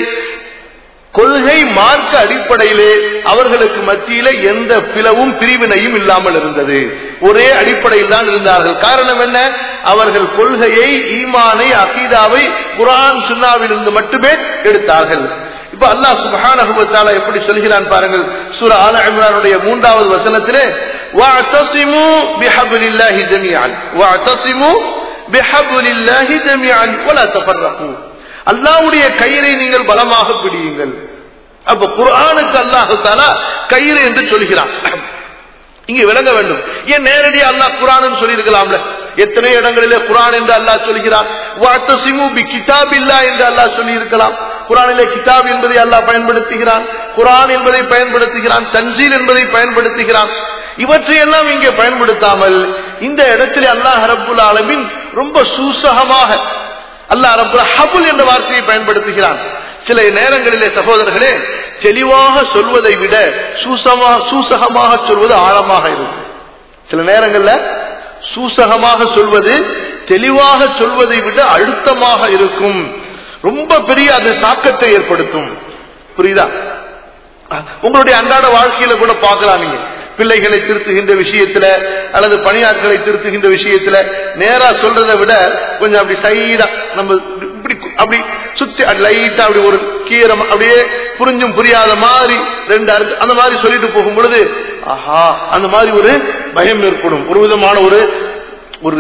கொள்கை மார்க்க அடிப்படையிலே அவர்களுக்கு மத்தியிலே எந்த பிளவும் பிரிவினையும் இல்லாமல் இருந்தது ஒரே அடிப்படையில் தான் இருந்தார்கள் காரணம் என்ன அவர்கள் கொள்கையை ஈமானை அகீதாவை குரான் சுன்னாவிலிருந்து மட்டுமே எடுத்தார்கள் இப்ப அல்லாஹ் சுப்ஹானஹு வ தஆலா எப்படி சொல்கிறான் பாருங்கள் சூரா ஆல இம்ரானுடைய மூன்றாவது வசனத்திலே வஅதஸிமு பிஹப்லில்லாஹி ஜமீஅன் வஅதஸிமு பிஹப்லில்லாஹி ஜமீஅன் வலா தஃபர்ரகு அல்லாஹ்வுடைய கயிறை நீங்கள் பலமாக பிடியுங்கள் அப்ப குர்ஆனுக்கு அல்லாஹு தஆலா கயிறு என்று சொல்கிறான் இங்க விளங்க வேண்டும் ஏன் நேரடியா அல்லாஹ் குரான் சொல்லியிருக்கலாம்ல எத்தனை இடங்களிலே குரான் என்று அல்லாஹ் சொல்கிறான் வாத்தசிமு பி கிதாபில்லா என்று அல்லாஹ் சொல்லி இருக்கலாம் குரானிலே கிதாப் என்பதை அல்லாஹ் பயன்படுத்துகிறான் குரான் என்பதை பயன்படுத்துகிறான் தன்சீல் என்பதை பயன்படுத்துகிறான் இவற்றையெல்லாம் இங்கே பயன்படுத்தாமல் இந்த இடத்திலே அல்லாஹ் ரப்புல் ஆலமின் ரொம்ப சூசகமாக அல்லாஹ் ரப்புல் ஹபுல் என்ற வார்த்தையை பயன்படுத்துகிறான் சில நேரங்களிலே சகோதரர்களே தெளிவாக சொல்வதை விட சூசமா சூசகமாக சொல்வது ஆழமாக இருக்கும் சில நேரங்கள்ல சூசகமாக சொல்வது தெளிவாக சொல்வதை விட அழுத்தமாக இருக்கும் ரொம்ப பெரிய அது தாக்கத்தை ஏற்படுத்தும் புரியுதா உங்களுடைய அன்றாட வாழ்க்கையில கூட பார்க்கலாம் நீங்க பிள்ளைகளை திருத்துகின்ற விஷயத்துல அல்லது பணியாட்களை திருத்துகின்ற விஷயத்துல நேரா சொல்றதை விட கொஞ்சம் அப்படி சைடா நம்ம இப்படி அப்படி சுத்தி லைட்டா அப்படி ஒரு கீரம் அப்படியே புரிஞ்சும் புரியாத மாதிரி ரெண்டு அர்த்த அந்த மாதிரி சொல்லிட்டு போகும் பொழுது ஆஹா அந்த மாதிரி ஒரு பயம் ஏற்படும் ஒரு விதமான ஒரு ஒரு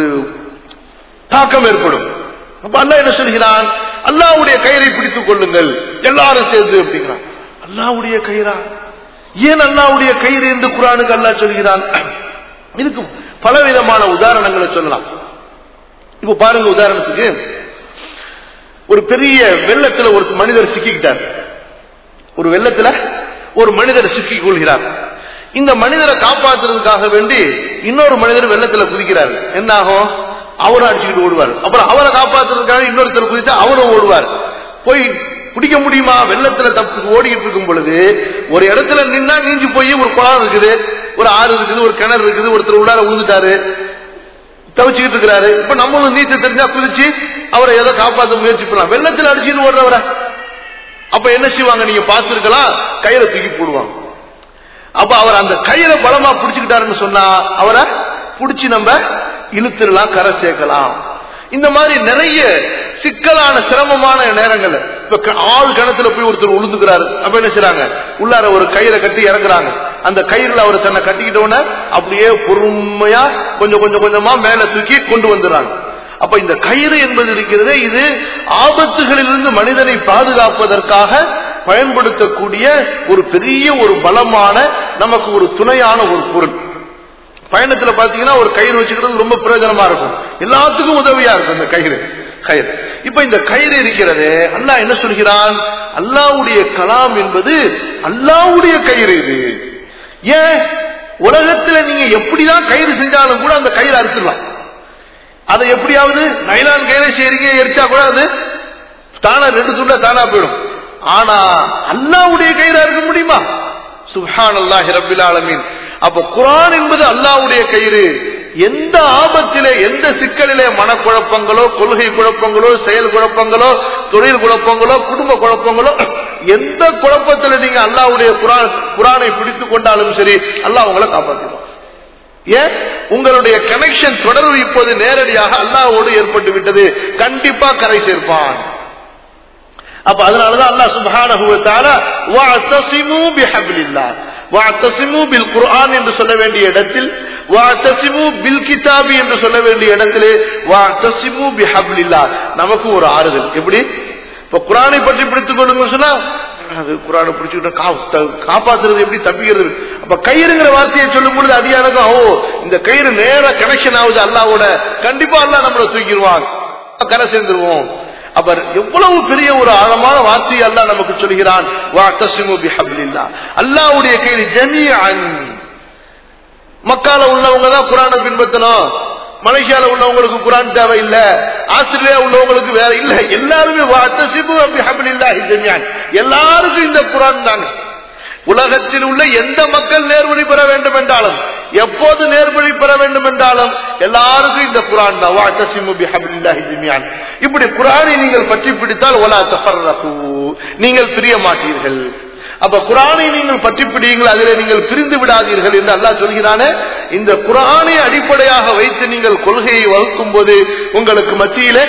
தாக்கம் ஏற்படும் அப்ப அல்லா என்ன சொல்கிறான் அல்லாவுடைய கயிறை பிடித்துக் கொள்ளுங்கள் எல்லாரும் சேர்ந்து அப்படிங்கிறான் அல்லாவுடைய கயிறா ஏன் அல்லாவுடைய கயிறு என்று குரானுக்கு அல்லா சொல்கிறான் இதுக்கு பலவிதமான உதாரணங்களை சொல்லலாம் இப்ப பாருங்க உதாரணத்துக்கு ஒரு பெரிய வெள்ளத்துல ஒரு மனிதர் சிக்கிக்கிட்டார் ஒரு வெள்ளத்துல ஒரு மனிதர் சிக்கிக் கொள்கிறார் இந்த மனிதரை காப்பாற்றுறதுக்காக வேண்டி இன்னொரு மனிதர் வெள்ளத்துல குதிக்கிறார் என்ன ஆகும் அவரும் அடிச்சுக்கிட்டு ஓடுவார் அப்புறம் அவரை காப்பாற்றுறதுக்காக இன்னொருத்தர் குதித்தா அவரும் ஓடுவார் போய் பிடிக்க முடியுமா வெள்ளத்துல தப்பு ஓடிக்கிட்டு இருக்கும் பொழுது ஒரு இடத்துல நின்னா நீஞ்சி போய் ஒரு குளம் இருக்குது ஒரு ஆறு இருக்குது ஒரு கிணறு இருக்குது ஒருத்தர் உள்ளார விழுந்துட்டாரு தவிச்சுக்கிட்டு இருக்கிறாரு இப்ப நம்மளும் நீச்சல் தெரிஞ்சா குதிச்சு அவரை ஏதோ காப்பாற்ற முயற்சி பண்ணலாம் வெள்ளத்தில் அடிச்சுட்டு ஓடுறவரை அப்ப என்ன செய்வாங்க நீங்க பார்த்திருக்கலாம் கயிறை தூக்கி போடுவாங்க அப்ப அவர் அந்த கயிறை பலமா பிடிச்சுக்கிட்டாருன்னு சொன்னா அவரை பிடிச்சி நம்ம இழுத்துடலாம் கரை சேர்க்கலாம் இந்த மாதிரி நிறைய சிக்கலான சிரமமான நேரங்கள் இப்ப ஆள் கணத்துல போய் ஒருத்தர் உளுந்துக்கிறாரு அப்ப என்ன செய்றாங்க உள்ளார ஒரு கயிறை கட்டி இறங்குறாங்க அந்த கயிறுல அவர் தன்னை கட்டிக்கிட்டோன்னு அப்படியே பொறுமையா கொஞ்சம் கொஞ்சம் கொஞ்சமா மேல தூக்கி கொண்டு வந்துடுறாங்க அப்ப இந்த கயிறு என்பது இருக்கிறது இது ஆபத்துகளிலிருந்து மனிதனை பாதுகாப்பதற்காக பயன்படுத்தக்கூடிய ஒரு பெரிய ஒரு பலமான நமக்கு ஒரு துணையான ஒரு பொருள் பயணத்துல பாத்தீங்கன்னா ஒரு கயிறு வச்சுக்கிறது ரொம்ப பிரயோஜனமா இருக்கும் எல்லாத்துக்கும் உதவியா இருக்கும் இந்த கயிறு கயிறு இப்ப இந்த கயிறு இருக்கிறது அல்லாஹ் என்ன சொல்கிறான் அல்லாவுடைய கலாம் என்பது அல்லாவுடைய கயிறு இது ஏன் உலகத்துல நீங்க எப்படிதான் கயிறு செஞ்சாலும் கூட அந்த கயிறு அறுத்துடலாம் அதை எப்படியாவது நைலான் கயிறை செய்றீங்க எரிச்சா கூட அது தானா ரெண்டு துண்டா தானா போயிடும் ஆனா அல்லாவுடைய கயிறா இருக்க முடியுமா சுஹான் அல்லாஹி ரபில் ஆலமீன் அப்ப குரான் என்பது அல்லாவுடைய கயிறு எந்த ஆபத்திலே எந்த சிக்கலிலே மனக்குழப்பங்களோ கொள்கை குழப்பங்களோ செயல் குழப்பங்களோ தொழில் குழப்பங்களோ குடும்ப குழப்பங்களோ எந்த குழப்பத்தில் நீங்க அல்லாவுடைய குரான் குரானை பிடித்துக் கொண்டாலும் சரி அல்லாஹ் உங்களை காப்பாற்றிடுவான் ஏன் உங்களுடைய கனெக்ஷன் தொடர்பு இப்போது நேரடியாக அல்லாவோடு ஏற்பட்டு விட்டது கண்டிப்பா கரை சேர்ப்பான் அப்ப அதனாலதான் அல்லாஹ் சுப்ஹானஹு வ தஆலா வஅத்தஸிமு பிஹப்லில்லாஹ் வாத்தசிமு பில் குர்ஆன் என்று சொல்ல வேண்டிய இடத்தில் வாத்தசிமு பில் கிதாபி என்று சொல்ல வேண்டிய இடத்திலே வாத்தசிமு பி ஹப்லில்லா நமக்கு ஒரு ஆறுதல் எப்படி இப்ப குரானை பற்றி பிடித்துக் கொள்ளுங்க சொன்னா அது குரானை பிடிச்சுக்கிட்ட கா- த- காப்பாத்துறது எப்படி தப்பிக்கிறது அப்ப கயிறுங்கிற வார்த்தையை சொல்லும் பொழுது அடியானதும் ஓ இந்த கயிறு நேர கனெக்ஷன் ஆகுது அல்லாவோட கண்டிப்பா அல்லாஹ் நம்மளை தூக்கிடுவான் கரை சேர்ந்துருவோம் அவர் எவ்வளவு பெரிய ஒரு ஆழமான வார்த்தையை அல்லாஹ் நமக்கு சொல்கிறான் வாத்தசிமு பி ஹப்லில்லா அல்லாஹ்வுடைய கயிறு ஜமீஅன் மக்கால உள்ளவங்க தான் குரானை பின்பற்றணும் மலேசியால உள்ளவங்களுக்கு குரான் தேவையில்லை ஆஸ்திரேலியா உள்ளவங்களுக்கு வேற இல்ல எல்லாருமே வாத்தசிபு அப்படி ஹபிலில்லாஹி ஜமீஅன் எல்லாருக்கும் இந்த குரான் தாங்க உலகத்தில் உள்ள எந்த மக்கள் நேர்வழி பெற வேண்டும் என்றாலும் எப்போது நேர்வழி பெற வேண்டும் என்றாலும் எல்லாருக்கும் இந்த குரான் தான் வாத்தசிமு பி ஹபிலில்லாஹி ஜமீஅன் இப்படி குரானை நீங்கள் பற்றி பிடித்தால் ஒலா தஃபர்ரஹு நீங்கள் பிரிய மாட்டீர்கள் அப்ப குரானை நீங்கள் பற்றி பிடியுங்கள் அதில் நீங்கள் பிரிந்து விடாதீர்கள் என்று அல்லாஹ் சொல்கிறானே இந்த குரானை அடிப்படையாக வைத்து நீங்கள் கொள்கையை வகுக்கும் போது உங்களுக்கு மத்தியிலே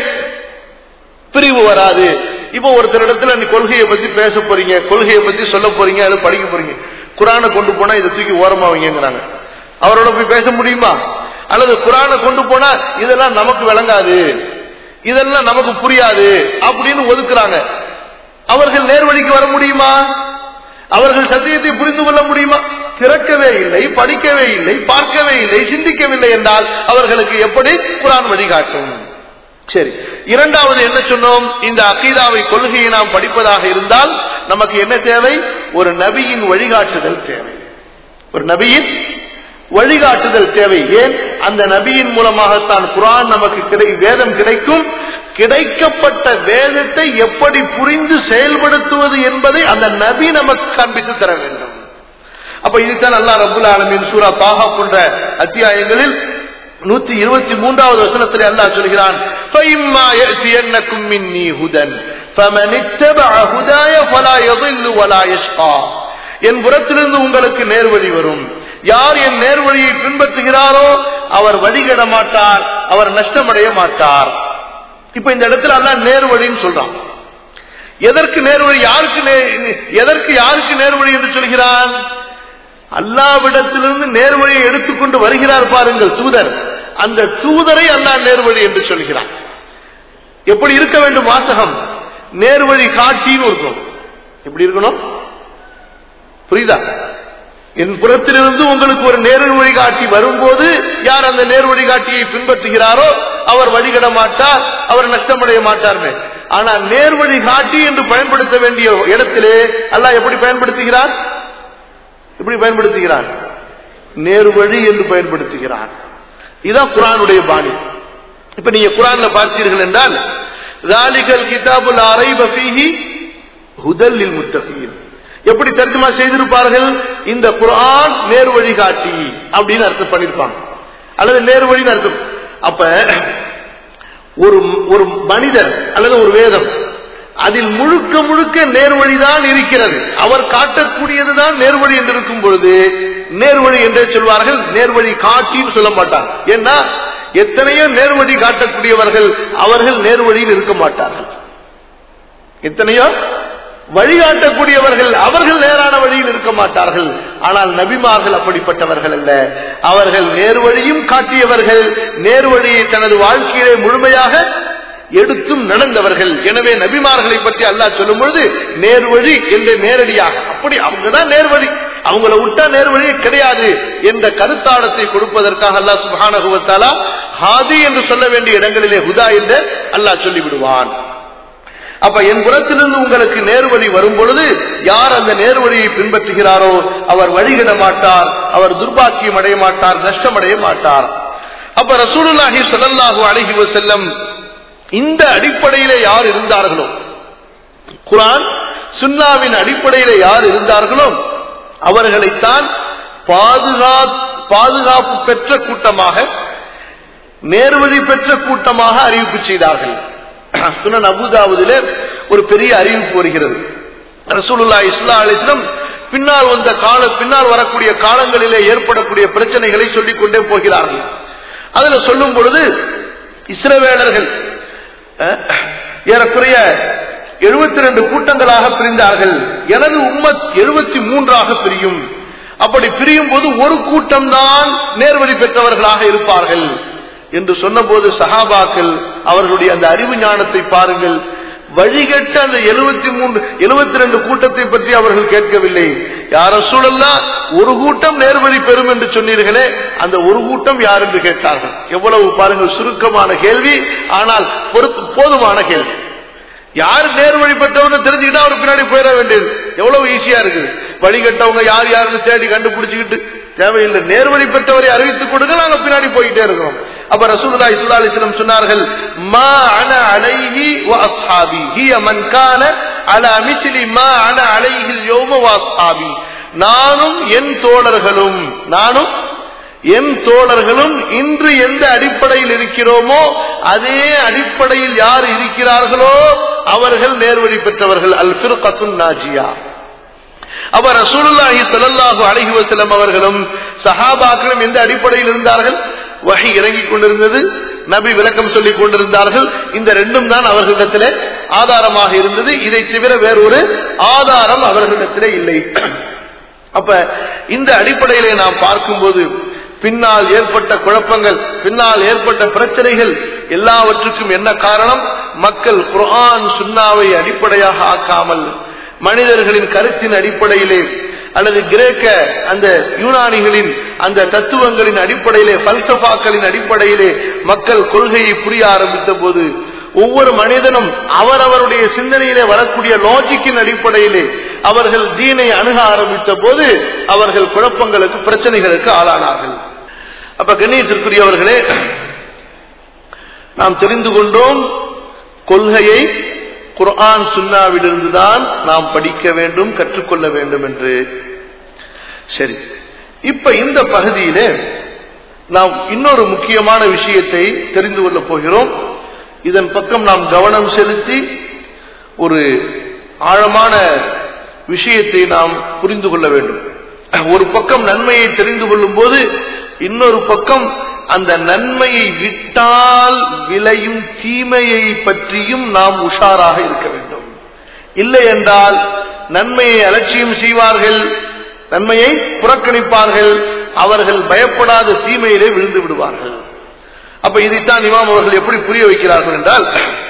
பிரிவு வராது இப்போ ஒருத்தர் இடத்துல நீ கொள்கையை பத்தி பேச போறீங்க கொள்கையை பத்தி சொல்ல போறீங்க அதை படிக்க போறீங்க குரானை கொண்டு போனா இதை தூக்கி ஓரமா வைங்கிறாங்க அவரோட போய் பேச முடியுமா அல்லது குரானை கொண்டு போனா இதெல்லாம் நமக்கு விளங்காது இதெல்லாம் நமக்கு புரியாது அப்படின்னு ஒதுக்குறாங்க அவர்கள் நேர்வழிக்கு வர முடியுமா அவர்கள் சத்தியத்தை புரிந்து கொள்ள முடியுமா திறக்கவே இல்லை படிக்கவே இல்லை பார்க்கவே இல்லை சிந்திக்கவில்லை என்றால் அவர்களுக்கு எப்படி குரான் வழிகாட்டும் சரி இரண்டாவது என்ன சொன்னோம் இந்த அகீதாவை கொள்கையை நாம் படிப்பதாக இருந்தால் நமக்கு என்ன தேவை ஒரு நபியின் வழிகாட்டுதல் தேவை ஒரு நபியின் வழிகாட்டுதல் தேவை ஏன் அந்த நபியின் மூலமாகத்தான் குரான் நமக்கு கிடை வேதம் கிடைக்கும் கிடைக்கப்பட்ட வேதத்தை எப்படி புரிந்து செயல்படுத்துவது என்பதை அந்த நபி நமக்கு காண்பித்து தர வேண்டும் அப்ப இதுதான் அல்லா ரபுல் ஆலமின் சூரா தாகா போன்ற அத்தியாயங்களில் நூத்தி இருபத்தி மூன்றாவது வசனத்தில் அல்லாஹ் சொல்கிறான் فَإِمَّا يَأْتِيَنَّكُم مِّنِّي هُدًى فَمَنِ اتَّبَعَ هُدَايَ فَلَا يَضِلُّ وَلَا يَشْقَى என் புறத்திலிருந்து உங்களுக்கு நேர்வழி வரும் யார் என் நேர்வழியை பின்பற்றுகிறாரோ அவர் வழிகட மாட்டார் அவர் நஷ்டமடைய மாட்டார் இப்ப இந்த இடத்துல அல்லாஹ் நேர்வழின்னு சொல்றான் எதற்கு நேர்வழி யாருக்கு நே- எதற்கு யாருக்கு நேர்வழி என்று சொல்கிறான் அல்லாவிடத்திலிருந்து நேர்வழியை எடுத்துக்கொண்டு வருகிறார் பாருங்கள் தூதர் அந்த தூதரை அல்லாஹ் நேர்வழி என்று சொல்கிறான் எப்படி இருக்க வேண்டும் வாசகம் நேர்வழி காட்சின்னு இருக்கும் எப்படி இருக்கணும் புரியுதா என் புறத்திலிருந்து உங்களுக்கு ஒரு நேர் வழிகாட்டி வரும்போது யார் அந்த நேர் வழிகாட்டியை பின்பற்றுகிறாரோ அவர் வழிகட மாட்டார் அவர் நஷ்டமடைய மாட்டார்னு ஆனா நேர் வழிகாட்டி என்று பயன்படுத்த வேண்டிய இடத்திலே அல்லாஹ் எப்படி பயன்படுத்துகிறார் எப்படி பயன்படுத்துகிறான் நேர்வழி என்று பயன்படுத்துகிறான் இதுதான் குரானுடைய பாணி இப்ப நீங்க குரான்ல பார்த்தீர்கள் என்றால் ذَلِكَ الْكِتَابُ لَا رَيْبَ فِيهِ هُدًى لِلْمُتَّقِينَ எப்படி தர்ஜமா செய்திருப்பார்கள் இந்த குரான் நேர் வழிகாட்டி அப்படின்னு அர்த்தம் பண்ணிருப்பாங்க அல்லது நேர் வழின்னு அர்த்தம் அப்ப ஒரு ஒரு மனிதர் அல்லது ஒரு வேதம் அதில் முழுக்க முழுக்க நேர்வழிதான் இருக்கிறது அவர் காட்டக்கூடியதுதான் நேர்வழி என்று இருக்கும் பொழுது நேர்வழி என்றே சொல்வார்கள் நேர்வழி காட்டின்னு சொல்ல மாட்டாங்க ஏன்னா எத்தனையோ நேர்வழி காட்டக்கூடியவர்கள் அவர்கள் நேர்வழியில் இருக்க மாட்டார்கள் எத்தனையோ வழிகாட்டக்கூடியவர்கள் அவர்கள் நேரான வழியில் இருக்க மாட்டார்கள் ஆனால் நபிமார்கள் அப்படிப்பட்டவர்கள் அல்ல அவர்கள் நேர்வழியும் காட்டியவர்கள் நேர்வழியை தனது வாழ்க்கையிலே முழுமையாக எடுத்தும் நடந்தவர்கள் எனவே நபிமார்களை பற்றி அல்லாஹ் சொல்லும் பொழுது நேர்வழி என்று நேரடியாக அப்படி அவங்கதான் நேர்வழி அவங்கள விட்டா நேர்வழியே கிடையாது என்ற கருத்தாளத்தை கொடுப்பதற்காக அல்லாஹ் சுபானகுவத்தாலா ஹாதி என்று சொல்ல வேண்டிய இடங்களிலே ஹுதா என்று அல்லாஹ் சொல்லிவிடுவான் அப்ப என் புறத்திலிருந்து உங்களுக்கு நேர்வழி வரும் பொழுது யார் அந்த நேர்வழியை பின்பற்றுகிறாரோ அவர் வழிகிட மாட்டார் அவர் துர்பாக்கியம் அடைய மாட்டார் நஷ்டம் அடைய மாட்டார் அப்ப ரசூலுல்லாஹி ஸல்லல்லாஹு அலைஹி வஸல்லம் இந்த அடிப்படையிலே யார் இருந்தார்களோ குரான் சுன்னாவின் அடிப்படையிலே யார் இருந்தார்களோ அவர்களைத்தான் பாதுகா பாதுகாப்பு பெற்ற கூட்டமாக நேர்வழி பெற்ற கூட்டமாக அறிவிப்பு செய்தார்கள் சுனன் அபுதாவதிலே ஒரு பெரிய அறிவிப்பு வருகிறது ரசூலுல்லா இஸ்லா அலிஸ்லம் பின்னால் வந்த கால பின்னால் வரக்கூடிய காலங்களிலே ஏற்படக்கூடிய பிரச்சனைகளை சொல்லிக் கொண்டே போகிறார்கள் அதுல சொல்லும் பொழுது இஸ்ரவேலர்கள் அஹ், ஏறக்குறைய எழுபத்தி ரெண்டு கூட்டங்களாக பிரிந்தார்கள் எனது உம்மத் எழுபத்தி மூன்றாக பிரியும் அப்படி பிரியும் போது ஒரு கூட்டம் தான் நேர்வழி பெற்றவர்களாக இருப்பார்கள் என்று சொன்னபோது சஹாபாக்கள் அவர்களுடைய அந்த அறிவு ஞானத்தை பாருங்கள் வழிகட்ட அந்த எழுபத்தி மூன்று எழுபத்தி ரெண்டு கூட்டத்தை பற்றி அவர்கள் கேட்கவில்லை யார சூழல்லா ஒரு கூட்டம் நேர்வழி பெறும் என்று சொன்னீர்களே அந்த ஒரு கூட்டம் யார் என்று கேட்டார்கள் எவ்வளவு பாருங்கள் சுருக்கமான கேள்வி ஆனால் பொறுத்து போதுமான கேள்வி யார் நேர்வழி பெற்றவங்க தெரிஞ்சுக்கிட்டா அவர் பின்னாடி போயிட வேண்டியது எவ்வளவு ஈஸியா இருக்குது வழிகட்டவங்க யார் யாருன்னு தேடி கண்டுபிடிச்சுக்கிட்டு தேவையில்லை நேர்வழி பெற்றவரை அறிவித்துக் கொடுங்க நாங்க பின்னாடி போயிட்டே இருக்கிறோம் அப்ப ரசூலுல்லாஹி ஸல்லல்லாஹு அலைஹி வஸல்லம் சொன்னார்கள் மா அன அலைஹி வ அஸ்ஹாபி ஹிய மன் கான அலா மிஸ்லி மா அன அலைஹி அல்-யௌம வ அஸ்ஹாபி நானும் என் தோழர்களும் நானும் என் தோழர்களும் இன்று எந்த அடிப்படையில் இருக்கிறோமோ அதே அடிப்படையில் யார் இருக்கிறார்களோ அவர்கள் நேர்வழி பெற்றவர்கள் அல் ஃபிர்கத்துன் நாஜியா அவர் ரசூலுல்லாஹி ஸல்லல்லாஹு அலைஹி வஸல்லம் அவர்களும் சஹாபாக்களும் எந்த அடிப்படையில் இருந்தார்கள் வஹி இறங்கிக் கொண்டிருந்தது நபி விளக்கம் சொல்லிக் கொண்டிருந்தார்கள் இந்த ரெண்டும் தான் அவர்களிடத்திலே ஆதாரமாக இருந்தது இதை தவிர வேறொரு ஆதாரம் அவர்களிடத்திலே இல்லை அப்ப இந்த அடிப்படையிலே நாம் பார்க்கும்போது பின்னால் ஏற்பட்ட குழப்பங்கள் பின்னால் ஏற்பட்ட பிரச்சனைகள் எல்லாவற்றுக்கும் என்ன காரணம் மக்கள் குர்ஆன் சுன்னாவை அடிப்படையாக ஆக்காமல் மனிதர்களின் கருத்தின் அடிப்படையிலே அல்லது கிரேக்க அந்த யூனானிகளின் அந்த தத்துவங்களின் அடிப்படையிலே பல்சபாக்களின் அடிப்படையிலே மக்கள் கொள்கையை புரிய ஆரம்பித்த போது ஒவ்வொரு மனிதனும் அவரவருடைய சிந்தனையிலே வரக்கூடிய லாஜிக்கின் அடிப்படையிலே அவர்கள் தீனை அணுக ஆரம்பித்த போது அவர்கள் குழப்பங்களுக்கு பிரச்சனைகளுக்கு ஆளானார்கள் அப்ப கண்ணியத்திற்குரியவர்களே நாம் தெரிந்து கொண்டோம் கொள்கையை குர்ஆன் சுன்னாவிலிருந்துதான் நாம் படிக்க வேண்டும் கற்றுக்கொள்ள வேண்டும் என்று சரி இப்ப இந்த பகுதியிலே நாம் இன்னொரு முக்கியமான விஷயத்தை தெரிந்து கொள்ளப் போகிறோம் இதன் பக்கம் நாம் கவனம் செலுத்தி ஒரு ஆழமான விஷயத்தை நாம் புரிந்து கொள்ள வேண்டும் ஒரு பக்கம் நன்மையை தெரிந்து கொள்ளும் போது இன்னொரு பக்கம் அந்த நன்மையை விட்டால் விளையும் தீமையை பற்றியும் நாம் உஷாராக இருக்க வேண்டும் இல்லை என்றால் நன்மையை அலட்சியம் செய்வார்கள் நன்மையை புறக்கணிப்பார்கள் அவர்கள் பயப்படாத தீமையிலே விழுந்து விடுவார்கள் அப்ப இதைத்தான் இமாம் அவர்கள் எப்படி புரிய வைக்கிறார்கள் என்றால்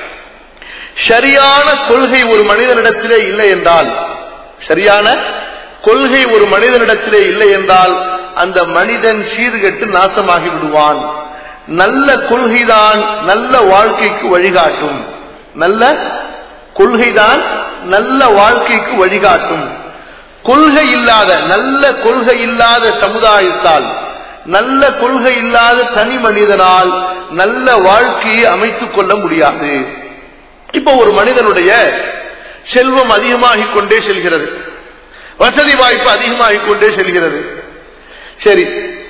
சரியான கொள்கை ஒரு மனிதனிடத்திலே இல்லை என்றால் சரியான கொள்கை ஒரு மனிதனிடத்திலே இல்லை என்றால் அந்த மனிதன் சீர்கெட்டு நாசமாகி விடுவான் நல்ல கொள்கைதான் நல்ல வாழ்க்கைக்கு வழிகாட்டும் நல்ல கொள்கைதான் நல்ல வாழ்க்கைக்கு வழிகாட்டும் கொள்கை இல்லாத நல்ல கொள்கை இல்லாத சமுதாயத்தால் நல்ல கொள்கை இல்லாத தனி மனிதனால் நல்ல வாழ்க்கையை அமைத்துக் கொள்ள முடியாது இப்ப ஒரு மனிதனுடைய செல்வம் அதிகமாகிக் கொண்டே செல்கிறது வசதி வாய்ப்பு அதிகமாகிக் கொண்டே செல்கிறது சரி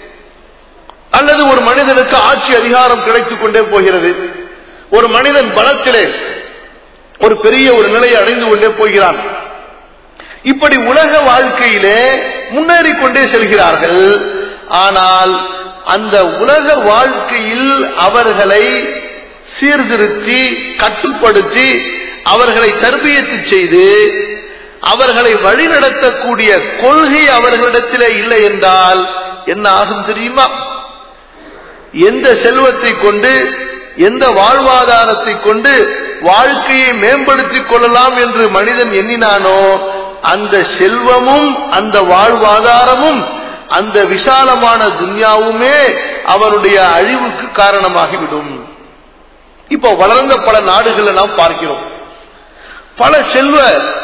அல்லது ஒரு மனிதனுக்கு ஆட்சி அதிகாரம் கிடைத்துக் கொண்டே போகிறது ஒரு மனிதன் பலத்திலே ஒரு பெரிய ஒரு நிலையை அடைந்து கொண்டே போகிறான் இப்படி உலக வாழ்க்கையிலே முன்னேறி கொண்டே செல்கிறார்கள் ஆனால் அந்த உலக வாழ்க்கையில் அவர்களை சீர்திருத்தி கட்டுப்படுத்தி அவர்களை தர்பியத்து செய்து அவர்களை வழிநடத்தக்கூடிய கொள்கை அவர்களிடத்திலே இல்லை என்றால் என்ன ஆகும் தெரியுமா எந்த செல்வத்தை கொண்டு எந்த வாழ்வாதாரத்தை கொண்டு வாழ்க்கையை மேம்படுத்திக் கொள்ளலாம் என்று மனிதன் எண்ணினானோ அந்த செல்வமும் அந்த வாழ்வாதாரமும் அந்த விசாலமான துன்யாவுமே அவருடைய அழிவுக்கு காரணமாகிவிடும் இப்போ வளர்ந்த பல நாடுகளை நாம் பார்க்கிறோம் பல செல்வ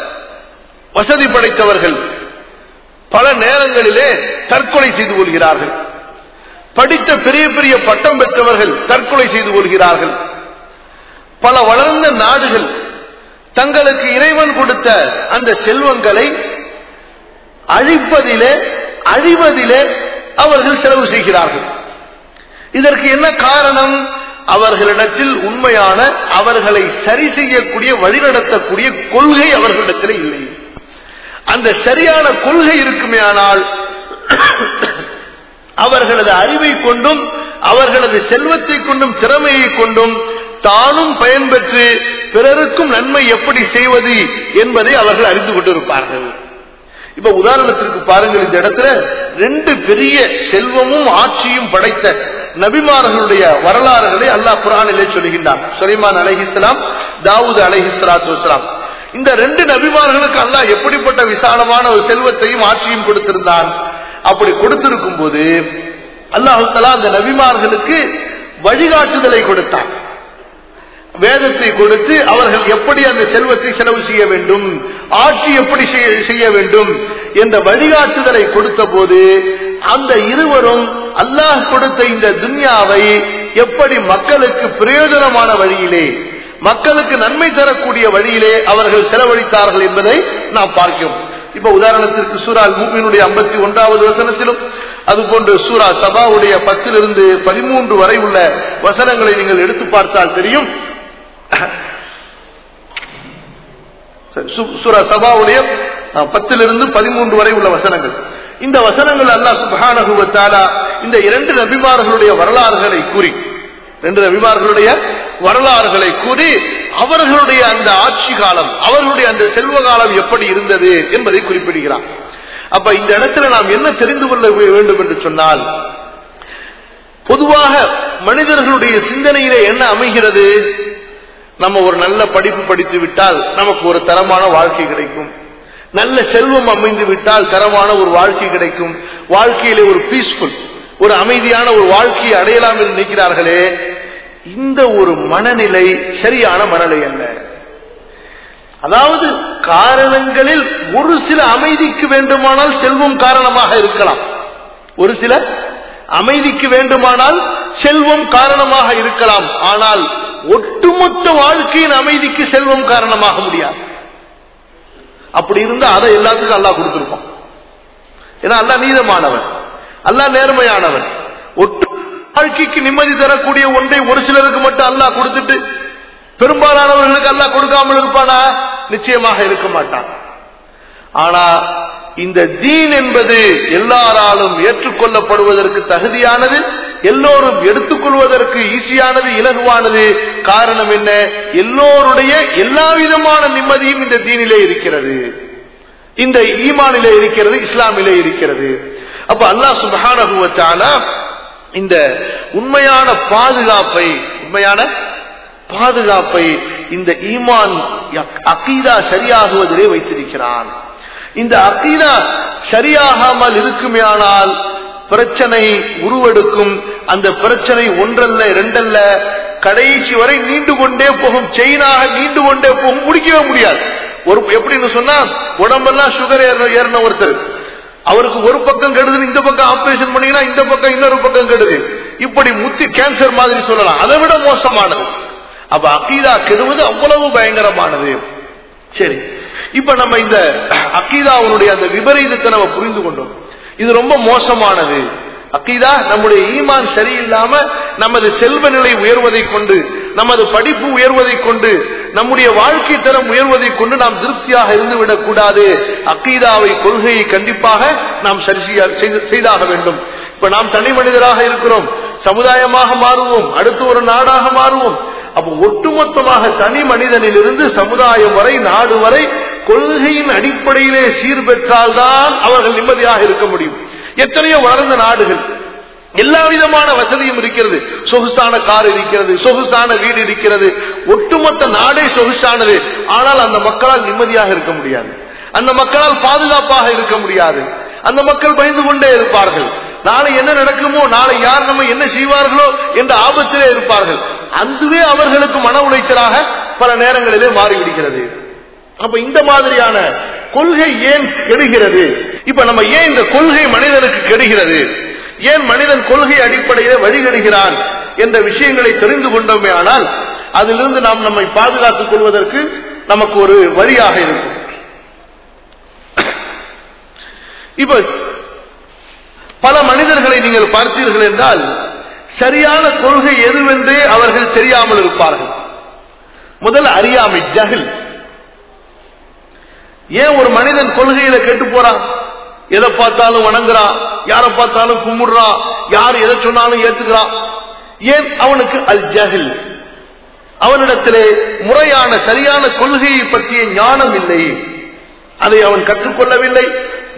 வசதி படைத்தவர்கள் பல நேரங்களிலே தற்கொலை செய்து கொள்கிறார்கள் படித்த பெரிய பெரிய பட்டம் பெற்றவர்கள் தற்கொலை செய்து கொள்கிறார்கள் பல வளர்ந்த நாடுகள் தங்களுக்கு இறைவன் கொடுத்த அந்த செல்வங்களை அழிப்பதிலே அழிவதிலே அவர்கள் செலவு செய்கிறார்கள் இதற்கு என்ன காரணம் அவர்களிடத்தில் உண்மையான அவர்களை சரி செய்யக்கூடிய வழிநடத்தக்கூடிய கொள்கை அவர்களிடத்தில் இல்லை அந்த சரியான கொள்கை இருக்குமே ஆனால் அவர்களது அறிவை கொண்டும் அவர்களது செல்வத்தை கொண்டும் திறமையை கொண்டும் தானும் பயன்பெற்று பிறருக்கும் நன்மை எப்படி செய்வது என்பதை அவர்கள் அறிந்து கொண்டிருப்பார்கள் இப்ப உதாரணத்திற்கு பாருங்கள் இந்த இடத்துல ரெண்டு பெரிய செல்வமும் ஆட்சியும் படைத்த நபிமார்களுடைய வரலாறுகளை அல்லாஹ் குரானிலே சொல்லுகின்றான் சுலைமான் அலைஹிஸ்லாம் தாவூத் அலைஹிஸ்லாத்து வஸ்லாம் இந்த ரெண்டு நபிமார்களுக்கு அல்லாஹ் எப்படிப்பட்ட விசாலமான ஒரு செல்வத்தையும் ஆட்சியும் கொடுத்திருந்தான் அப்படி கொடுத்திருக்கும் போது அல்லாஹு தலா அந்த நபிமார்களுக்கு வழிகாட்டுதலை கொடுத்தான் வேதத்தை கொடுத்து அவர்கள் எப்படி அந்த செல்வத்தை செலவு செய்ய வேண்டும் ஆட்சி எப்படி செய்ய- செய்ய வேண்டும் என்ற வழிகாட்டுதலை கொடுத்த போது அந்த இருவரும் அல்லாஹ் கொடுத்த இந்த துன்யாவை எப்படி மக்களுக்கு பிரயோஜனமான வழியிலே மக்களுக்கு நன்மை தரக்கூடிய வழியிலே அவர்கள் செலவழித்தார்கள் என்பதை நாம் பார்க்கிறோம் இப்ப உதாரணத்திற்கு சூரா மூமினுடைய ஐம்பத்தி ஒன்றாவது வசனத்திலும் அதுபோன்று சூரா சபாவுடைய பத்திலிருந்து பதிமூன்று வரை உள்ள வசனங்களை நீங்கள் எடுத்து பார்த்தால் தெரியும் சரி, சு- சூரா சபாவுடைய அஹ், பத்திலிருந்து பதிமூன்று வரை உள்ள வசனங்கள் இந்த வசனங்கள் அல்லாஹ் சுப்ஹானஹு வ தஆலா இந்த இரண்டு நபிமார்களுடைய வரலாறுகளை கூறி ரெண்டு நபிமார்களுடைய வரலாறுகளை கூறி அவர்களுடைய அந்த ஆட்சி காலம் அவர்களுடைய அந்த செல்வ காலம் எப்படி இருந்தது என்பதை குறிப்பிடுகிறார் அப்ப இந்த இடத்துல நாம் என்ன தெரிந்து கொள்ள வேண்டும் என்று சொன்னால் பொதுவாக மனிதர்களுடைய சிந்தனையிலே என்ன அமைகிறது நம்ம ஒரு நல்ல படிப்பு படித்து விட்டால் நமக்கு ஒரு தரமான வாழ்க்கை கிடைக்கும் நல்ல செல்வம் அமைந்து விட்டால் தரமான ஒரு வாழ்க்கை கிடைக்கும் வாழ்க்கையிலே ஒரு பீஸ்ஃபுல் ஒரு அமைதியான ஒரு வாழ்க்கையை அடையலாம் என்று நினைக்கிறார்களே இந்த ஒரு மனநிலை சரியான மனநிலை அல்ல அதாவது காரணங்களில் ஒரு சில அமைதிக்கு வேண்டுமானால் செல்வம் காரணமாக இருக்கலாம் ஒரு சில அமைதிக்கு வேண்டுமானால் செல்வம் காரணமாக இருக்கலாம் ஆனால் ஒட்டுமொத்த வாழ்க்கையின் அமைதிக்கு செல்வம் காரணமாக முடியாது அப்படி இருந்தா அதை எல்லாத்துக்கும் அல்லாஹ் கொடுத்திருப்பான் ஏன்னா அல்லாஹ் நீதமானவன் அல்லாஹ் நேர்மையானவன் ஒட்டு வாழ்க்கைக்கு நிம்மதி தரக்கூடிய ஒன்றை ஒரு சிலருக்கு மட்டும் அல்லாஹ் கொடுத்துட்டு பெரும்பாலானவர்களுக்கு அல்லாஹ் கொடுக்காமல் இருப்பானா நிச்சயமாக இருக்க மாட்டான் ஆனா இந்த தீன் என்பது எல்லாராலும் ஏற்றுக்கொள்ளப்படுவதற்கு தகுதியானது எல்லோரும் எடுத்துக்கொள்வதற்கு ஈஸியானது இலகுவானது காரணம் என்ன எல்லோருடைய எல்லா விதமான நிம்மதியும் இந்த தீனிலே இருக்கிறது இந்த ஈமானிலே இருக்கிறது இஸ்லாமிலே இருக்கிறது அப்ப அல்லாஹ் சுபஹானஹு வ தஆலா இந்த உண்மையான பாதுகாப்பை உண்மையான பாதுகாப்பை இந்த ஈமான் அகீதா சரியாகுவதிலே வைத்திருக்கிறான் இந்த அகீதா சரியாகாமல் இருக்குமேயானால் பிரச்சனை உருவெடுக்கும் அந்த பிரச்சனை ஒன்றல்ல இரண்டல்ல கடைசி வரை நீண்டு கொண்டே போகும் செயினாக நீண்டு கொண்டே போகும் முடிக்கவே முடியாது ஒரு எப்படின்னு சொன்னா உடம்பெல்லாம் சுகர் ஏறின ஒருத்தர் அவருக்கு ஒரு பக்கம் கெடுது இந்த பக்கம் ஆபரேஷன் பண்ணீங்கன்னா இந்த பக்கம் இன்னொரு பக்கம் கெடுது இப்படி முத்தி கேன்சர் மாதிரி சொல்லலாம் அதை விட மோசமானது அப்ப அக்கீதா கெடுவது அவ்வளவு பயங்கரமானது சரி இப்ப நம்ம இந்த அக்கீதாவுடைய அந்த விபரீதத்தை நம்ம புரிந்து கொண்டோம் இது ரொம்ப மோசமானது அக்கீதா நம்முடைய ஈமான் சரியில்லாம நமது செல்வ நிலை உயர்வதை கொண்டு நமது படிப்பு உயர்வதை கொண்டு நம்முடைய வாழ்க்கை தரம் உயர்வதை கொண்டு நாம் திருப்தியாக இருந்துவிடக் கூடாது அக்கீதாவை கொள்கையை கண்டிப்பாக நாம் சரி செய்ய- செய்து- செய்தாக வேண்டும் இப்ப நாம் தனி மனிதராக இருக்கிறோம் சமுதாயமாக மாறுவோம் அடுத்து ஒரு நாடாக மாறுவோம் அப்ப ஒட்டுமொத்தமாக தனி மனிதனிலிருந்து சமுதாயம் வரை நாடு வரை கொள்கையின் அடிப்படையிலே சீர்பெற்றால்தான் அவர்கள் நிம்மதியாக இருக்க முடியும் எத்தனையோ வளர்ந்த நாடுகள் எல்லா விதமான வசதியும் இருக்கிறது சொகுசான கார் இருக்கிறது சொகுசான வீடு இருக்கிறது ஒட்டுமொத்த நாடே சொகுசானது ஆனால் அந்த மக்களால் நிம்மதியாக இருக்க முடியாது அந்த மக்களால் பாதுகாப்பாக இருக்க முடியாது அந்த மக்கள் பயந்து கொண்டே இருப்பார்கள் நாளை என்ன நடக்குமோ நாளை யார் நம்ம என்ன செய்வார்களோ என்ற ஆபத்திலே இருப்பார்கள் அதுவே அவர்களுக்கு மன உளைச்சலாக பல நேரங்களிலே மாறிவிடுகிறது அப்ப இந்த மாதிரியான கொள்கை ஏன் கெடுகிறது இப்ப நம்ம ஏன் இந்த கொள்கை மனிதனுக்கு கெடுகிறது ஏன் மனிதன் கொள்கை அடிப்படையிலே வழிகெடுகிறான் என்ற விஷயங்களை தெரிந்து கொண்டோமே ஆனால் அதிலிருந்து நாம் நம்மை பாதுகாத்துக் கொள்வதற்கு நமக்கு ஒரு வழியாக இருக்கும் இப்ப பல மனிதர்களை நீங்கள் பார்த்தீர்கள் என்றால் சரியான கொள்கை எதுவென்றே அவர்கள் தெரியாமல் இருப்பார்கள் முதல் அறியாமை ஜஹில் ஏன் ஒரு மனிதன் கொள்கையில கெட்டு போறான் எதை பார்த்தாலும் வணங்குறான் யாரை பார்த்தாலும் கும்பிடுறான் யார் எதை சொன்னாலும் ஏத்துக்கிறான் ஏன் அவனுக்கு அல் ஜஹில் அவனிடத்திலே முறையான சரியான கொள்கையை பற்றிய ஞானம் இல்லை அதை அவன் கற்றுக்கொள்ளவில்லை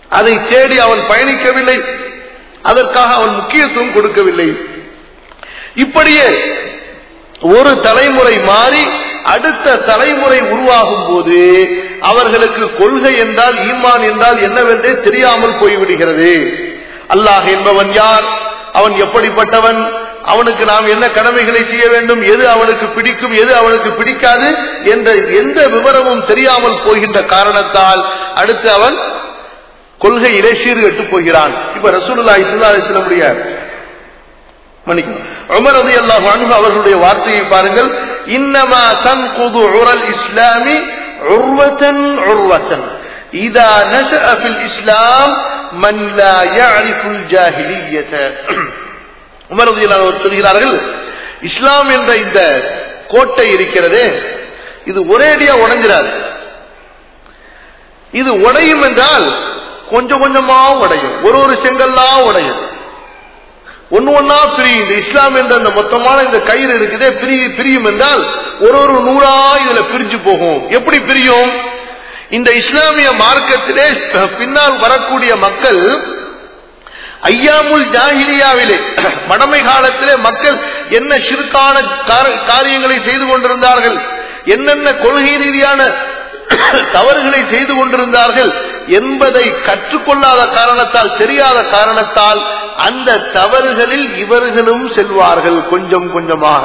அதை தேடி அவன் பயணிக்கவில்லை அதற்காக அவன் முக்கியத்துவம் கொடுக்கவில்லை இப்படியே ஒரு தலைமுறை மாறி அடுத்த தலைமுறை உருவாகும் போது அவர்களுக்கு கொள்கை என்றால் ஈமான் என்றால் என்னவென்றே தெரியாமல் போய்விடுகிறது அல்லாஹ் என்பவன் யார் அவன் எப்படிப்பட்டவன் அவனுக்கு நாம் என்ன கடமைகளை செய்ய வேண்டும் எது அவனுக்கு பிடிக்கும் எது அவனுக்கு பிடிக்காது என்ற எந்த விவரமும் தெரியாமல் போகின்ற காரணத்தால் அடுத்து அவன் கொள்கையிலே சீர்கட்டு போகிறான் இப்ப ரசூலுல்லா இஸ்லா இஸ்லமுடைய மன்னிக்கும் உமர் ரதி அல்லாஹ் அன்ஹு அவர்களுடைய வார்த்தையை பாருங்கள் இன்னமா தன்குது உரல் இஸ்லாமி உர்வத்தன் உர்வத்தன் இதா நஷஅ ஃபில் இஸ்லாம் மன் லா يعرفுல் ஜாஹிலியத உமர் ரதி அல்லாஹ் அவர் சொல்கிறார்கள் இஸ்லாம் என்ற இந்த கோட்டை இருக்கிறதே இது ஒரேடியா உடைஞ்சிடாது இது உடையும் என்றால் கொஞ்சம் கொஞ்சமா உடையும் ஒரு ஒரு செங்கல்லா உடையும் ஒன்னு ஒன்னா பிரியும் இந்த இஸ்லாம் என்ற அந்த மொத்தமான இந்த கயிறு இருக்குதே பிரி பிரியும் என்றால் ஒரு ஒரு நூறா இதுல பிரிஞ்சு போகும் எப்படி பிரியும் இந்த இஸ்லாமிய மார்க்கத்திலே பின்னால் வரக்கூடிய மக்கள் ஐயாமுல் ஜாகிரியாவிலே மடமை காலத்திலே மக்கள் என்ன சிறுக்கான காரியங்களை செய்து கொண்டிருந்தார்கள் என்னென்ன கொள்கை ரீதியான தவறுகளை செய்து கொண்டிருந்தார்கள் என்பதை கற்றுக்கொள்ளாத காரணத்தால் தெரியாத காரணத்தால் அந்த தவறுகளில் இவர்களும் செல்வார்கள் கொஞ்சம் கொஞ்சமாக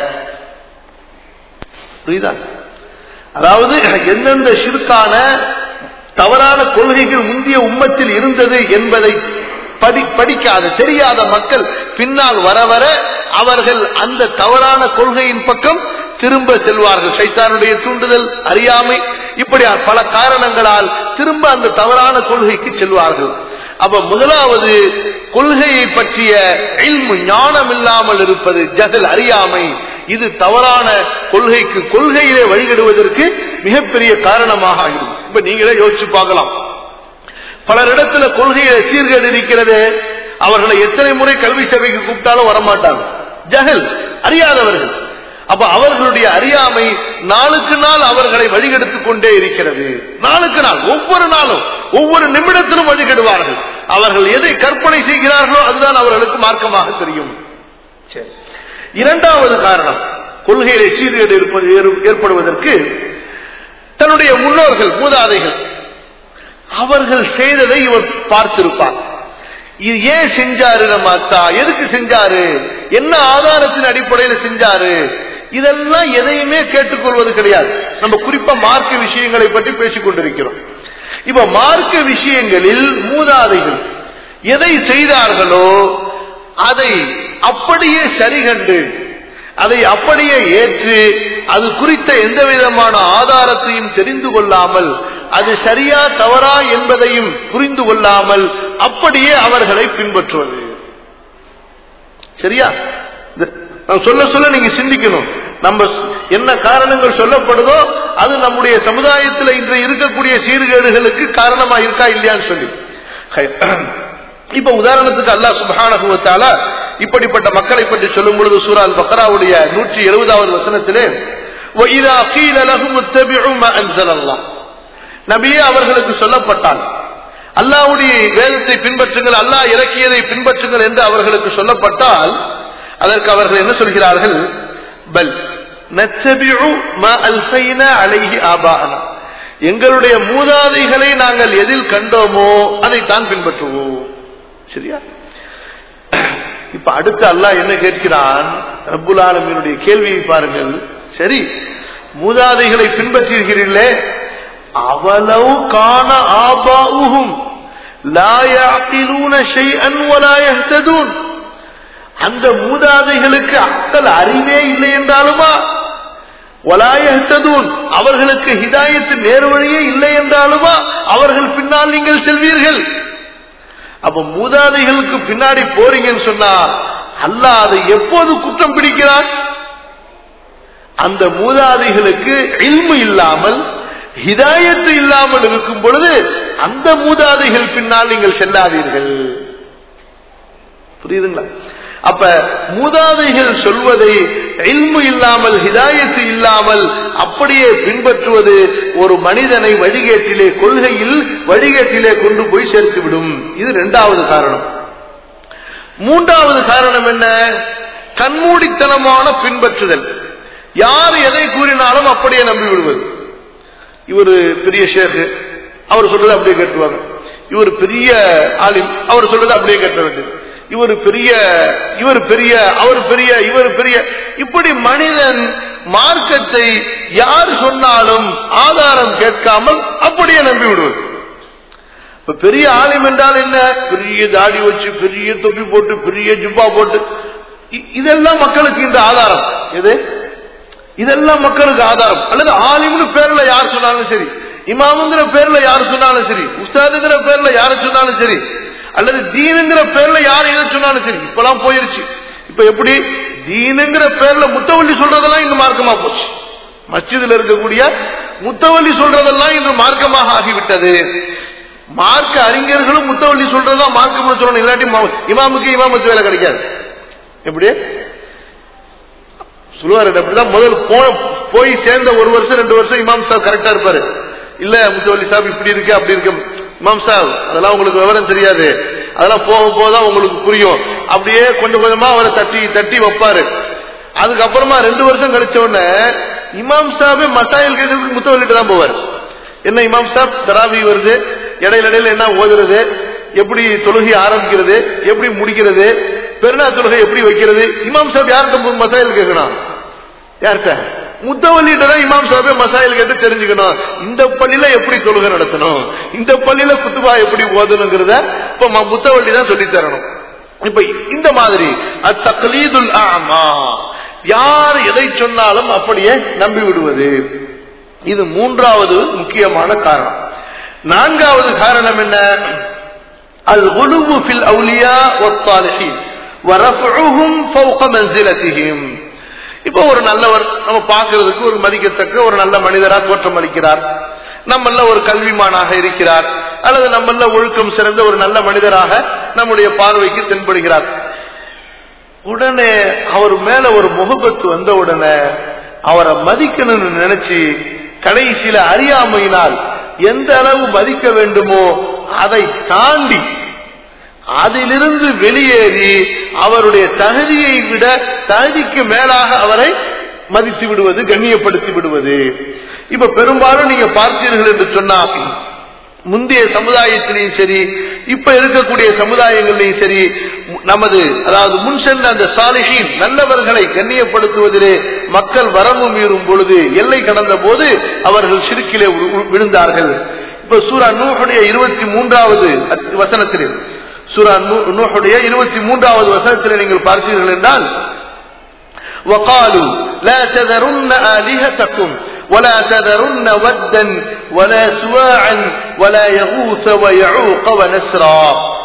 புரியுதா அதாவது எந்தெந்த சிறுக்கான தவறான கொள்கைகள் முந்தைய உம்மத்தில் இருந்தது என்பதை படி படிக்காத தெரியாத மக்கள் பின்னால் வர வர அவர்கள் அந்த தவறான கொள்கையின் பக்கம் திரும்ப செல்வார்கள் சைத்தானுடைய தூண்டுதல் அறியாமை இப்படி பல காரணங்களால் திரும்ப அந்த தவறான கொள்கைக்கு செல்வார்கள் அப்ப முதலாவது கொள்கையை பற்றிய இல்மு ஞானம் இல்லாமல் இருப்பது ஜகல் அறியாமை இது தவறான கொள்கைக்கு கொள்கையிலே வழிகிடுவதற்கு மிகப்பெரிய காரணமாக ஆகிடும் இப்ப நீங்களே யோசிச்சு பார்க்கலாம் பலரிடத்துல கொள்கையை சீர்கேடு இருக்கிறது அவர்களை எத்தனை முறை கல்வி சபைக்கு கூப்பிட்டாலும் வரமாட்டாங்க ஜகல் அறியாதவர்கள் அப்ப அவர்களுடைய அறியாமை நாளுக்கு நாள் அவர்களை வழிகெடுத்துக் கொண்டே இருக்கிறது நாளுக்கு நாள் ஒவ்வொரு நாளும் ஒவ்வொரு நிமிடத்திலும் வழிகெடுவார்கள் அவர்கள் எதை கற்பனை செய்கிறார்களோ அதுதான் அவர்களுக்கு மார்க்கமாக தெரியும் இரண்டாவது காரணம் கொள்கையிலே சீர்கேடு ஏற்படுவதற்கு தன்னுடைய முன்னோர்கள் மூதாதைகள் அவர்கள் செய்ததை இவர் பார்த்திருப்பார் இது ஏன் செஞ்சாரு நம்ம அத்தா எதுக்கு செஞ்சாரு என்ன ஆதாரத்தின் அடிப்படையில் செஞ்சாரு இதெல்லாம் எதையுமே கேட்டுக்கொள்வது கிடையாது நம்ம குறிப்பா மார்க்க விஷயங்களை பற்றி பேசிக் கொண்டிருக்கிறோம் இப்ப மார்க்க விஷயங்களில் மூதாதைகள் எதை செய்தார்களோ அதை அப்படியே சரிகண்டு அதை அப்படியே ஏற்று அது குறித்த எந்த விதமான ஆதாரத்தையும் தெரிந்து கொள்ளாமல் அது சரியா தவறா என்பதையும் புரிந்து கொள்ளாமல் அப்படியே அவர்களை பின்பற்றுவது சரியா சொல்ல சொல்ல நீங்க சிந்திக்கணும் நம்ம என்ன காரணங்கள் சொல்லப்படுதோ அது நம்முடைய சமுதாயத்தில் இன்று இருக்கக்கூடிய சீர்கேடுகளுக்கு காரணமா இருக்கா இல்லையான்னு சொல்லி இப்ப உதாரணத்துக்கு அல்லாஹ் சுபானகுவத்தால இப்படிப்பட்ட மக்களை பற்றி சொல்லும் பொழுது சூரால் பக்ராவுடைய நூற்றி எழுபதாவது வசனத்திலே நபியே அவர்களுக்கு சொல்லப்பட்டால் அல்லாவுடைய வேதத்தை பின்பற்றுங்கள் அல்லாஹ் இறக்கியதை பின்பற்றுங்கள் என்று அவர்களுக்கு சொல்லப்பட்டால் அதற்கு அவர்கள் என்ன சொல்கிறார்கள் பல் அலைஹி ஆபானா எங்களுடைய மூதாதைகளை நாங்கள் எதில் கண்டோமோ அதைத்தான் பின்பற்றுவோம் சரியா இப்ப அடுத்து அல்லாஹ் என்ன கேட்கிறான் ரப்புல் ஆலமீனுடைய கேள்வியை பாருங்கள் சரி மூதாதைகளை பின்பற்றுகிறீர்களே அவளவு காண ஆபாவுகும் லா யாக்கிலூன ஷைஅன் வலா யஹ்ததூன் அந்த மூதாதைகளுக்கு அக்கல் அறிவே இல்லை என்றாலுமா வலாயத்ததூன் அவர்களுக்கு ஹிதாயத்து நேர்வழியே இல்லை என்றாலுமா அவர்கள் பின்னால் நீங்கள் செல்வீர்கள் அப்ப மூதாதைகளுக்கு பின்னாடி போறீங்கன்னு சொன்னா அல்லாஹ் அதை எப்போது குற்றம் பிடிக்கிறான் அந்த மூதாதைகளுக்கு இல்மு இல்லாமல் ஹிதாயத்து இல்லாமல் இருக்கும் பொழுது அந்த மூதாதைகள் பின்னால் நீங்கள் செல்லாதீர்கள் புரியுதுங்களா அப்ப மூதாதைகள் சொல்வதை இல்மு இல்லாமல் ஹிதாயத்து இல்லாமல் அப்படியே பின்பற்றுவது ஒரு மனிதனை வழிகேட்டிலே கொள்கையில் வழிகேட்டிலே கொண்டு போய் சேர்த்துவிடும் இது இரண்டாவது காரணம் மூன்றாவது காரணம் என்ன கண்மூடித்தனமான பின்பற்றுதல் யார் எதை கூறினாலும் அப்படியே நம்பி விடுவது இவர் பெரிய ஷேக்கு அவர் சொல்றது அப்படியே கேட்டுவாங்க இவர் பெரிய ஆலிம் அவர் சொல்றது அப்படியே கேட்ட வேண்டியது இவர் பெரிய இவர் பெரிய அவர் பெரிய இவர் பெரிய இப்படி மனிதன் மார்க்கத்தை யார் சொன்னாலும் ஆதாரம் கேட்காமல் அப்படியே நம்பி விடுவது இப்ப பெரிய ஆலிம் என்றால் என்ன பெரிய தாடி வச்சு பெரிய தொப்பி போட்டு பெரிய ஜுப்பா போட்டு இ- இதெல்லாம் மக்களுக்கு இந்த ஆதாரம் எது இதெல்லாம் மக்களுக்கு ஆதாரம் அல்லது ஆலிம்னு பேர்ல யார் சொன்னாலும் சரி இமாமுங்கிற பேர்ல யார் சொன்னாலும் சரி உஸ்தாதுங்கிற பேர்ல யார் சொன்னாலும் சரி அல்லது தீனுங்கிற பேர்ல யார் எதை சொன்னாலும் சரி இப்பெல்லாம் போயிருச்சு இப்ப எப்படி தீனுங்கிற பேர்ல முத்தவள்ளி சொல்றதெல்லாம் இன்று மார்க்கமா போச்சு மஸ்ஜிதுல இருக்கக்கூடிய முத்தவள்ளி சொல்றதெல்லாம் இன்று மார்க்கமாக ஆகிவிட்டது மார்க்க அறிஞர்களும் முத்தவள்ளி சொல்றதா மார்க்கம் சொல்லணும் இல்லாட்டி மா- இமாமுக்கு இமாமத்து வேலை கிடைக்காது எப்படி சொல்லுவாரு அப்படிதான் முதல் போ- போய் சேர்ந்த ஒரு வருஷம் ரெண்டு வருஷம் இமாம் சாப் கரெக்டா இருப்பாரு இல்ல முத்தவல்லி சாப் இப்படி இருக்கு அப்படி இருக்கு இமாம் சாப் அதெல்லாம் உங்களுக்கு விவரம் தெரியாது அதெல்லாம் போக போக தான் உங்களுக்கு புரியும் அப்படியே கொஞ்சம் கொஞ்சமா அவரை தட்டி தட்டி வைப்பாரு அதுக்கப்புறமா ரெண்டு வருஷம் கழிச்ச உடனே இமாம் சாபே மசாயில் கேட்கறதுக்கு முத்தவல்லிட்டு தான் போவார் என்ன இமாம் சாப் தராவி வருது இடையில இடையில என்ன ஓதுறது எப்படி தொழுகை ஆரம்பிக்கிறது எப்படி முடிக்கிறது பெருநா தொழுகை எப்படி வைக்கிறது இமாம் சாப் யார்கிட்ட மசாயில் கேட்கணும் யார்கிட்ட முத்தவல்லிட்ட தான் இமாம் சாபே மசாயில் கேட்டு தெரிஞ்சுக்கணும் இந்த பள்ளியில எப்படி தொழுகை நடத்தணும் இந்த பள்ளியில குத்துபா எப்படி ஓதணுங்கிறத இப்ப ம- முத்தவல்லி தான் சொல்லி தரணும் இப்ப இந்த மாதிரி அத்தக்லீதுல் ஆமா யார் எதை சொன்னாலும் அப்படியே நம்பி விடுவது இது மூன்றாவது முக்கியமான காரணம் நான்காவது காரணம் என்ன அல் குலுவு ஃபில் அவுலியா ஒத்தாலிஹின் வரஃபுஹும் ஃபௌக மன்சிலத்திஹிம் இப்போ ஒரு நல்லவர் நம்ம பார்க்கிறதுக்கு ஒரு மதிக்கத்தக்க ஒரு நல்ல மனிதரா தோற்றம் அளிக்கிறார் நம்மள ஒரு கல்விமானாக இருக்கிறார் அல்லது நம்மள ஒழுக்கம் சிறந்த ஒரு நல்ல மனிதராக நம்முடைய பார்வைக்கு தென்படுகிறார் உடனே அவர் மேல ஒரு முகபத்து வந்த உடனே அவரை மதிக்கணும்னு நினைச்சு கடைசியில அறியாமையினால் எந்த அளவு மதிக்க வேண்டுமோ அதை தாண்டி அதிலிருந்து வெளியேறி அவருடைய தகுதியை விட தகுதிக்கு மேலாக அவரை மதித்து விடுவது கண்ணியப்படுத்தி விடுவது இப்ப பெரும்பாலும் நீங்க பார்த்தீர்கள் என்று சொன்னா முந்தைய சமுதாயத்திலையும் சரி இப்ப இருக்கக்கூடிய சமுதாயங்களிலையும் சரி நமது அதாவது முன் சென்ற அந்த சாலிஹின் நல்லவர்களை கண்ணியப்படுத்துவதிலே மக்கள் வரம்பு மீறும் பொழுது எல்லை கடந்த போது அவர்கள் சிறுக்கிலே விழுந்தார்கள் இப்ப சூரா நூஹுடைய இருபத்தி மூன்றாவது வசனத்திலே சூரா நூஹுடைய இருபத்தி மூன்றாவது வசனத்திலே நீங்கள் பார்த்தீர்கள் என்றால் وقالوا لا تذرن آلهتكم ولا تذرن ودا ولا سواعا ولا يغوث ويعوق ونسرا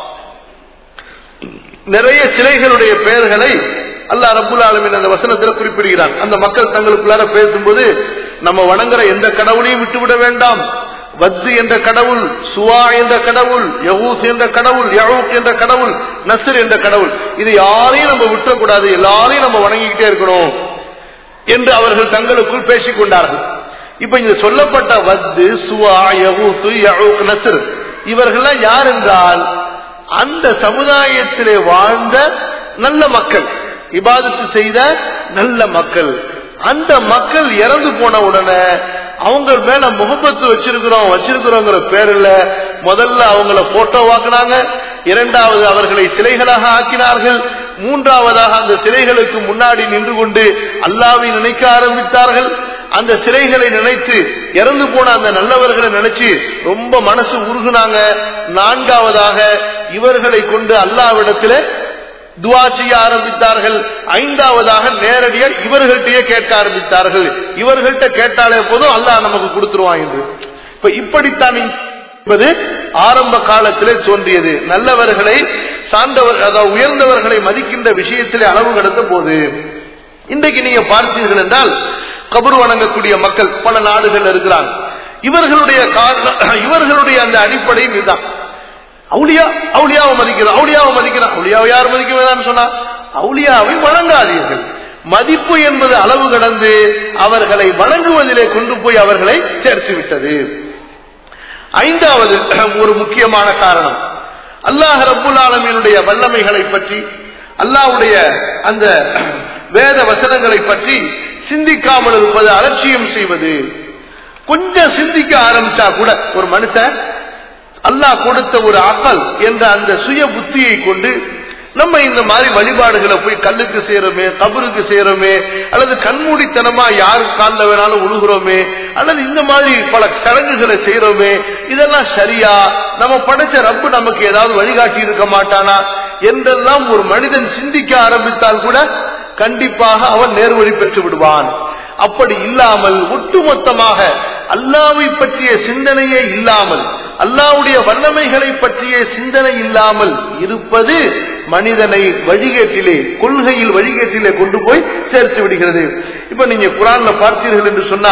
நிறைய சிலைகளுடைய பெயர்களை அல்லாஹ் ரபுல் ஆலமின் அந்த வசனத்தில் குறிப்பிடுகிறான் அந்த மக்கள் தங்களுக்குள்ளார பேசும்போது நம்ம வணங்குற எந்த கடவுளையும் விட்டுவிட வேண்டாம் வத்து என்ற கடவுள் சுவா என்ற கடவுள் யகூஸ் என்ற கடவுள் யகூக் என்ற கடவுள் நஸ்ர் என்ற கடவுள் இது யாரையும் நம்ம விட்டுறக்கூடாது எல்லாரையும் நம்ம வணங்கிக்கிட்டே இருக்கணும் என்று அவர்கள் தங்களுக்குள் பேசிக் கொண்டார்கள் இப்ப இங்க சொல்லப்பட்ட வத்து சுவா யகூத்து யகூக் நஸ்ர் இவர்கள்லாம் யார் என்றால் அந்த சமுதாயத்திலே வாழ்ந்த நல்ல மக்கள் இபாதத்து செய்த நல்ல மக்கள் அந்த மக்கள் இறந்து போன உடனே அவங்க மேல முகப்பத்து வச்சிருக்கிறோம் வச்சிருக்கிறோங்கிற பேர்ல முதல்ல அவங்கள போட்டோவாக்குனாங்க இரண்டாவது அவர்களை சிலைகளாக ஆக்கினார்கள் மூன்றாவதாக அந்த சிலைகளுக்கு முன்னாடி நின்று கொண்டு அல்லாவை நினைக்க ஆரம்பித்தார்கள் அந்த சிலைகளை நினைத்து இறந்து போன அந்த நல்லவர்களை நினைச்சு ரொம்ப மனசு உருகுனாங்க நான்காவதாக இவர்களை கொண்டு அல்லாவிடத்துல துவா செய்ய ஆரம்பித்தார்கள் ஐந்தாவதாக நேரடியாக இவர்கள்ட்டயே கேட்க ஆரம்பித்தார்கள் இவர்கள்ட்ட கேட்டாலே போதும் அல்லாஹ் நமக்கு கொடுத்துருவான் என்று இப்ப இப்படித்தான் என்பது ஆரம்ப காலத்திலே தோன்றியது நல்லவர்களை சார்ந்தவர் அதாவது உயர்ந்தவர்களை மதிக்கின்ற விஷயத்திலே அளவு கடந்த போது இன்றைக்கு நீங்க பார்த்தீர்கள் என்றால் கபரு வணங்கக்கூடிய மக்கள் பல நாடுகள் இருக்கிறாங்க இவர்களுடைய இவர்களுடைய அந்த அடிப்படையும் இதுதான் அவுளியா அவுளியாவை மதிக்கிறோம் அவுளியாவை மதிக்கிறோம் அவுளியாவை யார் மதிக்க வேணாம்னு சொன்னா அவுளியாவை வணங்காதீர்கள் மதிப்பு என்பது அளவு கடந்து அவர்களை வணங்குவதிலே கொண்டு போய் அவர்களை சேர்த்து விட்டது ஐந்தாவது ஒரு முக்கியமான காரணம் அல்லாஹ் ரப்புல் ஆலமீனுடைய வல்லமைகளை பற்றி அல்லாஹ்வுடைய அந்த வேத வசனங்களை பற்றி சிந்திக்காமல் இருப்பது அலட்சியம் செய்வது கொஞ்சம் சிந்திக்க ஆரம்பிச்சா கூட ஒரு மனுஷன் அல்லாஹ் கொடுத்த ஒரு அகல் என்ற அந்த சுய புத்தியை கொண்டு நம்ம இந்த மாதிரி வழிபாடுகளை போய் கல்லுக்கு செய்யறோமே கபருக்கு செய்யறோமே அல்லது கண்மூடித்தனமா யாரு காலில் வேணாலும் உழுகிறோமே அல்லது இந்த மாதிரி பல சடங்குகளை செய்யறோமே இதெல்லாம் சரியா நம்ம படைச்ச ரப்பு நமக்கு ஏதாவது வழிகாட்டி இருக்க மாட்டானா என்றெல்லாம் ஒரு மனிதன் சிந்திக்க ஆரம்பித்தால் கூட கண்டிப்பாக அவன் நேர்வழி பெற்று விடுவான் அப்படி இல்லாமல் ஒட்டுமொத்தமாக அல்லாவை பற்றிய சிந்தனையே இல்லாமல் அல்லாவுடைய வல்லமைகளை பற்றிய சிந்தனை இல்லாமல் இருப்பது மனிதனை வழிகேட்டிலே கொள்கையில் வழிகேட்டிலே கொண்டு போய் சேர்த்து விடுகிறது இப்ப நீங்க குரான்ல பார்த்தீர்கள் என்று சொன்னா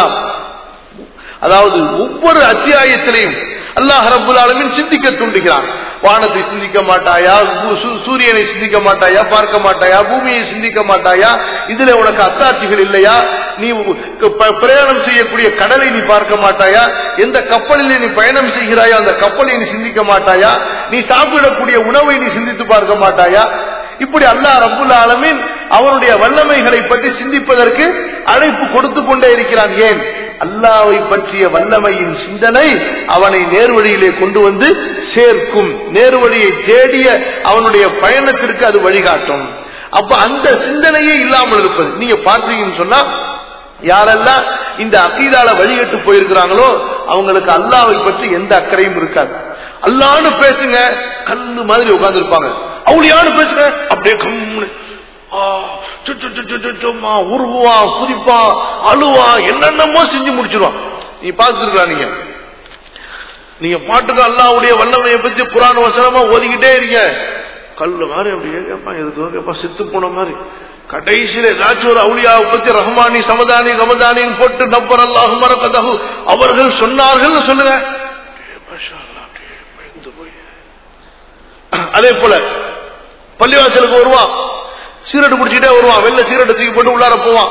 அதாவது ஒவ்வொரு அத்தியாயத்திலையும் அல்லாஹ் ரபுல் ஆலமின் சிந்திக்க தூண்டுகிறான் வானத்தை சிந்திக்க மாட்டாயா சூ- சூரியனை சிந்திக்க மாட்டாயா பார்க்க மாட்டாயா பூமியை சிந்திக்க மாட்டாயா இதுல உனக்கு அத்தாட்சிகள் இல்லையா நீ ப- பிரயாணம் செய்யக்கூடிய கடலை நீ பார்க்க மாட்டாயா எந்த கப்பலில் நீ பயணம் செய்கிறாயோ அந்த கப்பலை நீ சிந்திக்க மாட்டாயா நீ சாப்பிடக்கூடிய உணவை நீ சிந்தித்து பார்க்க மாட்டாயா இப்படி அல்லாஹ் ரபுல் ஆலமீன் அவருடைய வல்லமைகளை பற்றி சிந்திப்பதற்கு அழைப்பு கொடுத்து கொண்டே இருக்கிறான் ஏன் அல்லாவை பற்றிய வல்லமையின் சிந்தனை அவனை நேர்வழியிலே கொண்டு வந்து சேர்க்கும் நேர்வழியை தேடிய அவனுடைய பயணத்திற்கு அது வழிகாட்டும் அப்ப அந்த சிந்தனையே இல்லாமல் இருப்பது நீங்க பார்த்தீங்கன்னு சொன்னா யாரெல்லாம் இந்த அக்கீதால வழிகட்டு போயிருக்கிறாங்களோ அவங்களுக்கு அல்லாவை பற்றி எந்த அக்கறையும் இருக்காது அல்லான்னு பேசுங்க கல்லு மாதிரி உட்கார்ந்து இருப்பாங்க அவளியான்னு பேசுங்க அப்படியே கம்முன்னு ஆ, சு, சு, சு, சு, சு, சும்மா உருகுவான் குதிப்பான் அழுவான் என்னென்னமோ செஞ்சு முடிச்சிருவான் நீ பார்த்துருக்கலாம் நீங்க நீங்க பாட்டுக்கு அல்லாவுடைய வல்லமையை பத்தி குரான் வசனமா ஓதிக்கிட்டே இருங்க கல்லு மாதிரி அப்படியே கேட்பான் எதுக்கு கேட்பான் செத்து போன மாதிரி கடைசியில ஏதாச்சும் ஒரு அவுளியாவை பத்தி ரஹ்மானி சமதானி கமதானின்னு போட்டு நப்பர் அல்லாஹ் மரக்கதகு அவர்கள் சொன்னார்கள் சொல்லுங்க அப்படியே மாஷா அல்லாஹ், அப்படியே பயந்து போய். அதே போல பள்ளிவாசலுக்கு வருவான் சீரட்டு குடிச்சிட்டே வருவான் வெள்ள சீரட்டு தூக்கி போட்டு உள்ளார போவான்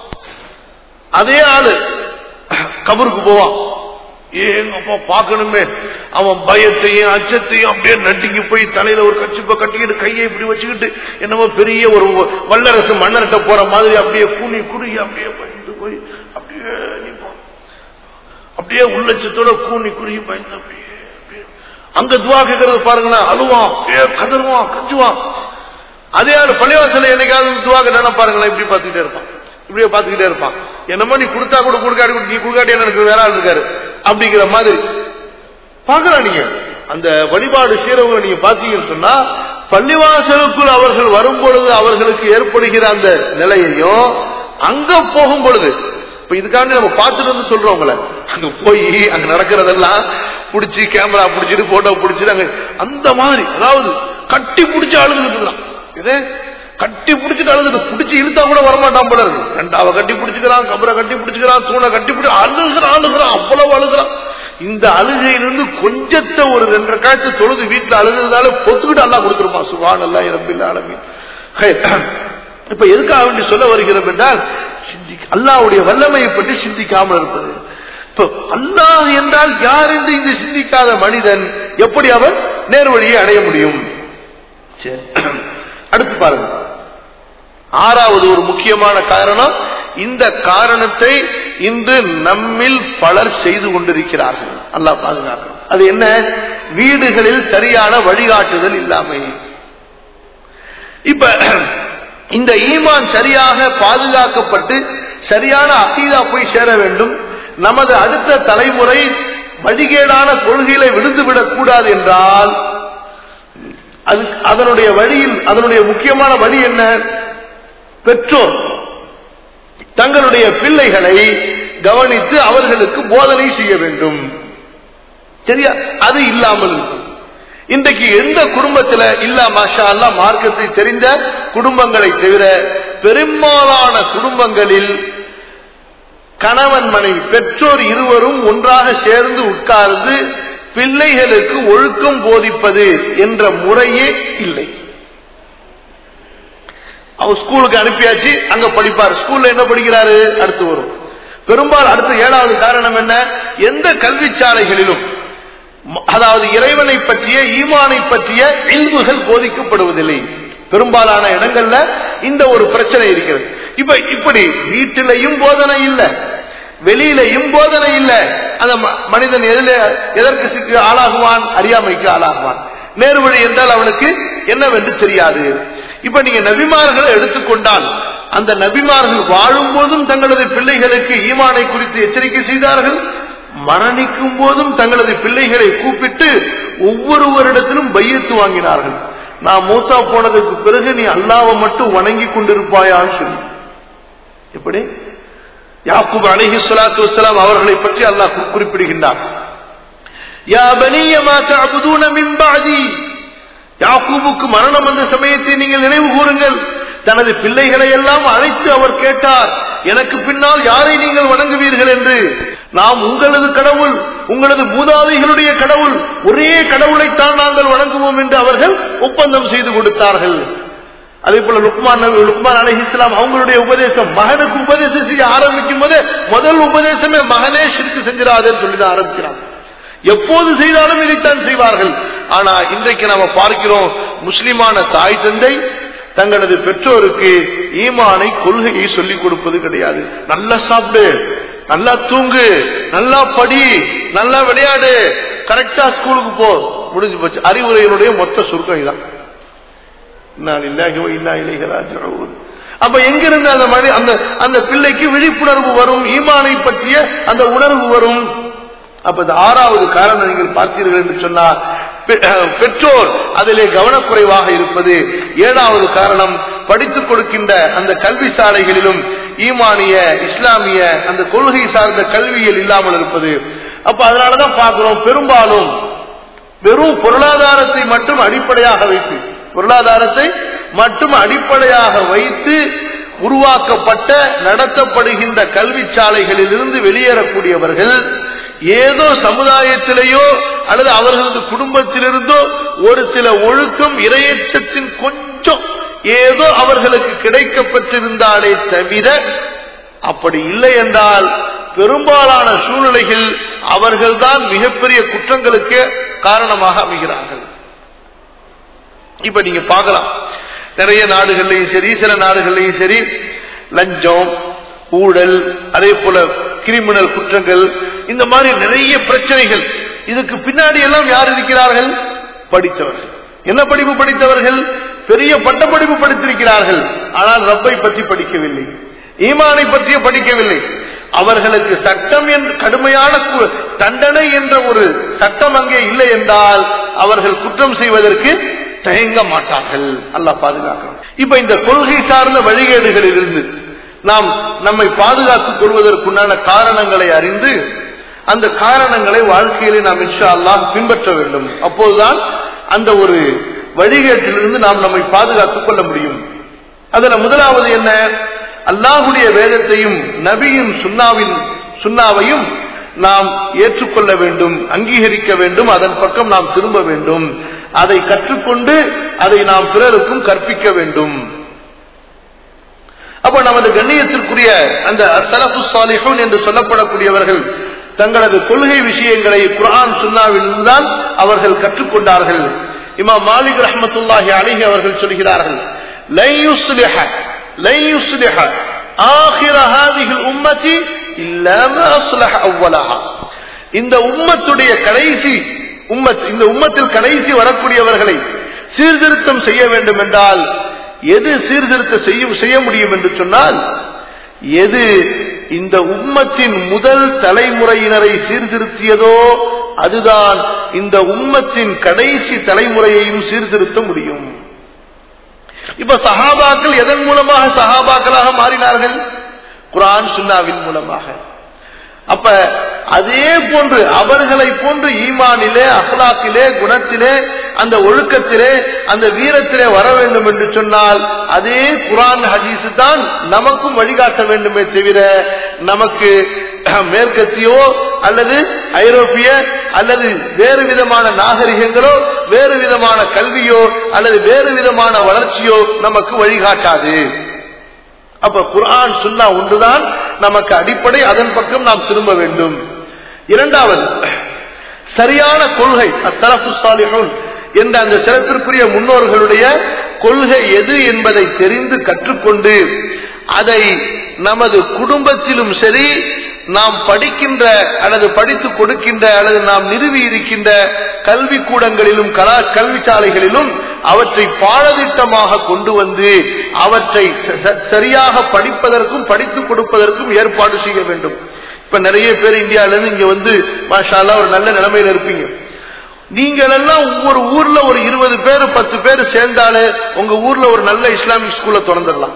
அதே ஆளு கபருக்கு போவான் ஏங்கப்பா பார்க்கணுமே அவன் பயத்தையும் அச்சத்தையும் அப்படியே நட்டிக்கு போய் தலையில ஒரு கச்சிப்ப கட்டிக்கிட்டு கையை இப்படி வச்சுக்கிட்டு என்னமோ பெரிய ஒரு வல்லரசு மன்னர்கிட்ட போற மாதிரி அப்படியே கூனி குறுகி அப்படியே பயந்து போய் அப்படியே நிற்பான் அப்படியே உள்ளச்சத்தோட கூனி குறுகி பயந்து அப்படியே அப்படியே. அங்க துவா கேட்கறது பாருங்களேன் அழுவான் அப்படியே கதறுவான் கஞ்சுவான் அதே ஆள் பள்ளிவாசல என்னைக்காவது துவா கேட்டா பாருங்களேன் இப்படி பார்த்துக்கிட்டே இருப்பான் இப்படியே பார்த்துக்கிட்டே இருப்பான் என்னமோ நீ கொடுத்தா கூட கொடுக்காடி நீ கொடுக்காட்டி எனக்கு வேற ஆள் இருக்காரு அப்படிங்கிற மாதிரி பார்க்கலாம் நீங்க அந்த வழிபாடு செய்யறவங்க நீங்க பாத்தீங்கன்னு சொன்னா பள்ளிவாசலுக்குள் அவர்கள் வரும் பொழுது அவர்களுக்கு ஏற்படுகிற அந்த நிலையையும் அங்க போகும் பொழுது இப்ப இதுக்காண்டி நம்ம பார்த்துட்டு வந்து சொல்றோங்கள அங்க போய் அங்க நடக்கிறதெல்லாம் புடிச்சு கேமரா புடிச்சிட்டு போட்டோ புடிச்சிட்டு அங்க அந்த மாதிரி அதாவது கட்டி புடிச்சு அழுதுகிட்டு இருக்கான் இது கட்டி பிடிச்சிட்டு அழுதுட்டு பிடிச்சி இழுத்தா கூட வரமாட்டான் போல இருக்கு ரெண்டாவ கட்டி பிடிச்சுக்கிறான் கபரை கட்டி பிடிச்சுக்கிறான் தூணை கட்டி பிடிச்சி அழுகிறான் அழுகிறான் அவ்வளவு அழுகிறான் இந்த அழுகையிலிருந்து கொஞ்சத்தை ஒரு ரெண்டரை காய்ச்சி தொழுது வீட்டுல அழுகிறதால பொத்துக்கிட்டு அல்லா கொடுத்துருப்பான் சுபான் அல்லா இரம்பில் ஆலமி இப்ப எதுக்காக வேண்டி சொல்ல வருகிறோம் என்றால் சிந்திக்க அல்லாவுடைய வல்லமையை பற்றி சிந்திக்காமல் இருப்பது இப்ப அல்லாஹ் என்றால் யார் என்று இந்த சிந்திக்காத மனிதன் எப்படி அவன் நேர்வழியை அடைய முடியும் சரி அடுத்து பாருங்க ஆறாவது ஒரு முக்கியமான காரணம் இந்த காரணத்தை இன்று நம்மில் பலர் செய்து கொண்டிருக்கிறார்கள் அல்லாஹ் பாதுகாக்கணும் அது என்ன வீடுகளில் சரியான வழிகாட்டுதல் இல்லாமை இப்ப இந்த ஈமான் சரியாக பாதுகாக்கப்பட்டு சரியான அகீதா போய் சேர வேண்டும் நமது அடுத்த தலைமுறை வழிகேடான கொள்கையில விழுந்துவிடக் கூடாது என்றால் அது அதனுடைய வழியில் அதனுடைய முக்கியமான வழி என்ன பெற்றோர் தங்களுடைய பிள்ளைகளை கவனித்து அவர்களுக்கு போதனை செய்ய வேண்டும் சரியா அது இல்லாமல் இருக்கும். இன்றைக்கு எந்த குடும்பத்தில் இல்ல மாஷா அல்லா மார்க்கத்தை தெரிந்த குடும்பங்களை தவிர பெரும்பாலான குடும்பங்களில் கணவன் மனைவி பெற்றோர் இருவரும் ஒன்றாக சேர்ந்து உட்கார்ந்து பிள்ளைகளுக்கு ஒழுக்கம் போதிப்பது என்ற முறையே இல்லை அவர் ஸ்கூலுக்கு அனுப்பியாச்சு அங்க படிப்பார் ஸ்கூல்ல என்ன படிக்கிறாரு அடுத்து வரும் பெரும்பாலும் அடுத்த ஏழாவது காரணம் என்ன எந்த கல்வி சாலைகளிலும் ம- அதாவது இறைவனை பற்றிய ஈமானை பற்றிய இல்முகள் போதிக்கப்படுவதில்லை பெரும்பாலான இடங்கள்ல இந்த ஒரு பிரச்சனை இருக்கிறது இப்ப இப்படி வீட்டிலையும் போதனை இல்லை வெளியிலையும் போதனை இல்லை அந்த ம- மனிதன் எதில எதற்கு சிக்கு ஆளாகுவான் அறியாமைக்கு ஆளாகுவான் நேர்வழி என்றால் அவனுக்கு என்னவென்று தெரியாது இப்ப நீங்க நபிமார்களை எடுத்துக்கொண்டால் அந்த நபிமார்கள் வாழும் போதும் தங்களது பிள்ளைகளுக்கு ஈமானை குறித்து எச்சரிக்கை செய்தார்கள் மரணிக்கும் போதும் தங்களது பிள்ளைகளை கூப்பிட்டு ஒவ்வொருவரிடத்திலும் பையத்து வாங்கினார்கள் நான் மூத்தா போனதுக்கு பிறகு நீ அல்லாவை மட்டும் வணங்கி கொண்டிருப்பாயான்னு சொல்லி எப்படி யாக்கூப் அலைஹி ஸலாத்து வஸலாம் அவர்களை பற்றி அல்லாஹ் கு- குறிப்பிடுகின்றார் யா பனிய மா தஅபுதூன மின் பஅதி யாக்கூபுக்கு மரணம் வந்த சமயத்தை நீங்கள் நினைவு கூறுங்கள் தனது பிள்ளைகளை எல்லாம் அழைத்து அவர் கேட்டார் எனக்கு பின்னால் யாரை நீங்கள் வணங்குவீர்கள் என்று நாம் உங்களது கடவுள் உங்களது மூதாதைகளுடைய கடவுள் ஒரே கடவுளைத்தான் நாங்கள் வணங்குவோம் என்று அவர்கள் ஒப்பந்தம் செய்து கொடுத்தார்கள் அதே போல லுக்மான் நபி- லுக்மான் அலி இஸ்லாம் அவங்களுடைய உபதேசம் மகனுக்கு உபதேசம் செய்ய ஆரம்பிக்கும் போதே முதல் உபதேசமே மகனே சிரித்து செஞ்சிடாதேன்னு சொல்லி தான் ஆரம்பிக்கிறான் எப்போது செய்தாலும் இதைத்தான் செய்வார்கள் ஆனா இன்றைக்கு நாம பார்க்கிறோம் முஸ்லிமான தாய் தந்தை தங்களது பெற்றோருக்கு ஈமானை கொள்கையை சொல்லிக் கொடுப்பது கிடையாது நல்லா சாப்பிடு நல்லா தூங்கு நல்லா படி நல்லா விளையாடு கரெக்டா ஸ்கூலுக்கு போ முடிஞ்சு போச்சு அறிவுரைகளுடைய மொத்த சுருக்கம் இதான் இன்னா லில்லாஹி வ இன்னா இலைஹி ராஜிஊன். அப்ப எங்கிருந்து அந்த மனி அந்த அந்த பிள்ளைக்கு விழிப்புணர்வு வரும் ஈமானை பற்றிய அந்த உணர்வு வரும் அப்ப இந்த ஆறாவது காரணம் நீங்கள் பார்த்தீர்கள் என்று சொன்னால் பெ- அஹ், பெற்றோர் அதிலே கவனக்குறைவாக இருப்பது ஏழாவது காரணம் படித்துக் கொடுக்கின்ற அந்த கல்வி சாலைகளிலும் ஈமானிய இஸ்லாமிய அந்த கொள்கை சார்ந்த கல்வியில் இல்லாமல் இருப்பது அப்ப அதனாலதான் பார்க்கிறோம் பெரும்பாலும் வெறும் பொருளாதாரத்தை மட்டும் அடிப்படையாக வைத்து பொருளாதாரத்தை மட்டும் அடிப்படையாக வைத்து உருவாக்கப்பட்ட நடத்தப்படுகின்ற கல்வி சாலைகளிலிருந்து வெளியேறக்கூடியவர்கள் ஏதோ சமுதாயத்திலேயோ அல்லது அவர்களது குடும்பத்திலிருந்தோ ஒரு சில ஒழுக்கம் இரையச்சத்தின் கொஞ்சம் ஏதோ அவர்களுக்கு கிடைக்கப்பட்டிருந்தாலே தவிர அப்படி இல்லை என்றால் பெரும்பாலான சூழ்நிலைகள் அவர்கள்தான் மிகப்பெரிய குற்றங்களுக்கு காரணமாக அமைகிறார்கள் இப்ப நீங்க பார்க்கலாம் நிறைய நாடுகள்லையும் சரி சில நாடுகள்லையும் சரி லஞ்சம் ஊழல் அதே போல கிரிமினல் குற்றங்கள் இந்த மாதிரி நிறைய பிரச்சனைகள் இதுக்கு பின்னாடி எல்லாம் யார் இருக்கிறார்கள் படித்தவர்கள் என்ன படிப்பு படித்தவர்கள் பெரிய பட்டப்படிப்பு படித்திருக்கிறார்கள் ஆனால் ரப்பை பற்றி படிக்கவில்லை ஈமானை பற்றிய படிக்கவில்லை அவர்களுக்கு சட்டம் என்று கடுமையான கு- தண்டனை என்ற ஒரு சட்டம் அங்கே இல்லை என்றால் அவர்கள் குற்றம் செய்வதற்கு தயங்க மாட்டார்கள் அல்லாஹ் பாதுகாக்கணும் இப்ப இந்த கொள்கை சார்ந்த வழிகேடுகளில் இருந்து நாம் நம்மை பாதுகாத்துக் கொள்வதற்குண்டான காரணங்களை அறிந்து அந்த காரணங்களை வாழ்க்கையிலே நாம் இன்ஷா அல்லாஹ் பின்பற்ற வேண்டும் அப்போதுதான் அந்த ஒரு வழிகேட்டிலிருந்து நாம் நம்மை பாதுகாத்துக் கொள்ள முடியும் அதுல முதலாவது என்ன அல்லாஹுடைய வேதத்தையும் நபியின் சுன்னாவின் சுன்னாவையும் நாம் ஏற்றுக்கொள்ள வேண்டும் அங்கீகரிக்க வேண்டும் அதன் பக்கம் நாம் திரும்ப வேண்டும் அதை கற்றுக்கொண்டு அதை நாம் பிறருக்கும் கற்பிக்க வேண்டும் அப்ப நமது கண்ணியத்திற்குரிய அந்த சலஃபு சாலிஹூன் என்று சொல்லப்படக்கூடியவர்கள் தங்களது கொள்கை விஷயங்களை குர்ஆன் சுன்னாவில் தான் அவர்கள் கற்றுக்கொண்டார்கள் இமாம் மாலிக் ரஹ்மத்துல்லாஹி அலைஹி அவர்கள் சொல்கிறார்கள் லை யுஸ்லிஹ லை யுஸ்லிஹ ஆகிர ஹாதிஹில் உம்மதி இல்லா மா அஸ்லஹ அவ்வலஹா இந்த உம்மத்துடைய கடைசி உம்மத் இந்த உம்மத்தில் கடைசி வரக்கூடியவர்களை சீர்திருத்தம் செய்ய வேண்டும் என்றால் எது சீர்திருத்த செய்ய செய்ய முடியும் என்று சொன்னால் எது இந்த உம்மத்தின் முதல் தலைமுறையினரை சீர்திருத்தியதோ அதுதான் இந்த உம்மத்தின் கடைசி தலைமுறையையும் சீர்திருத்த முடியும் இப்ப சஹாபாக்கள் எதன் மூலமாக சஹாபாக்களாக மாறினார்கள் குர்ஆன் சுன்னாவின் மூலமாக அப்ப அதே போன்று அவர்களை போன்று ஈமானிலே அஹ்லாக்கிலே குணத்திலே அந்த ஒழுக்கத்திலே அந்த வீரத்திலே வர வேண்டும் என்று சொன்னால் அதே குரான் ஹதீஸ் தான் நமக்கும் வழிகாட்ட வேண்டுமே தவிர நமக்கு அஹ், மேற்கத்தியோ அல்லது ஐரோப்பிய அல்லது வேறு விதமான நாகரிகங்களோ வேறு விதமான கல்வியோ அல்லது வேறு விதமான வளர்ச்சியோ நமக்கு வழிகாட்டாது அப்ப குர்ஆன் சுன்னா ஒன்றுதான் நமக்கு அடிப்படை அதன் பக்கம் நாம் திரும்ப வேண்டும் இரண்டாவது சரியான கொள்கை அத்தரப்பு சாலிஹுன் என்ற அந்த சிறப்பிற்குரிய முன்னோர்களுடைய கொள்கை எது என்பதை தெரிந்து கற்றுக்கொண்டு அதை நமது குடும்பத்திலும் சரி நாம் படிக்கின்ற அல்லது படித்து கொடுக்கின்ற அல்லது நாம் நிறுவி இருக்கின்ற கல்வி கூடங்களிலும் கலா கல்வி சாலைகளிலும் அவற்றை பாடதிட்டமாக கொண்டு வந்து அவற்றை ச- ச- சரியாக படிப்பதற்கும் படித்துக் கொடுப்பதற்கும் ஏற்பாடு செய்ய வேண்டும் இப்ப நிறைய பேர் இந்தியால இருந்து இங்க வந்து மாஷா அல்லாஹ் ஒரு நல்ல நிலைமையில இருப்பீங்க நீங்கள் எல்லாம் ஒவ்வொரு ஊர்ல ஒரு இருபது பேர் பத்து பேர் சேர்ந்தாலே உங்க ஊர்ல ஒரு நல்ல இஸ்லாமிக் ஸ்கூல்ல திறந்துடலாம்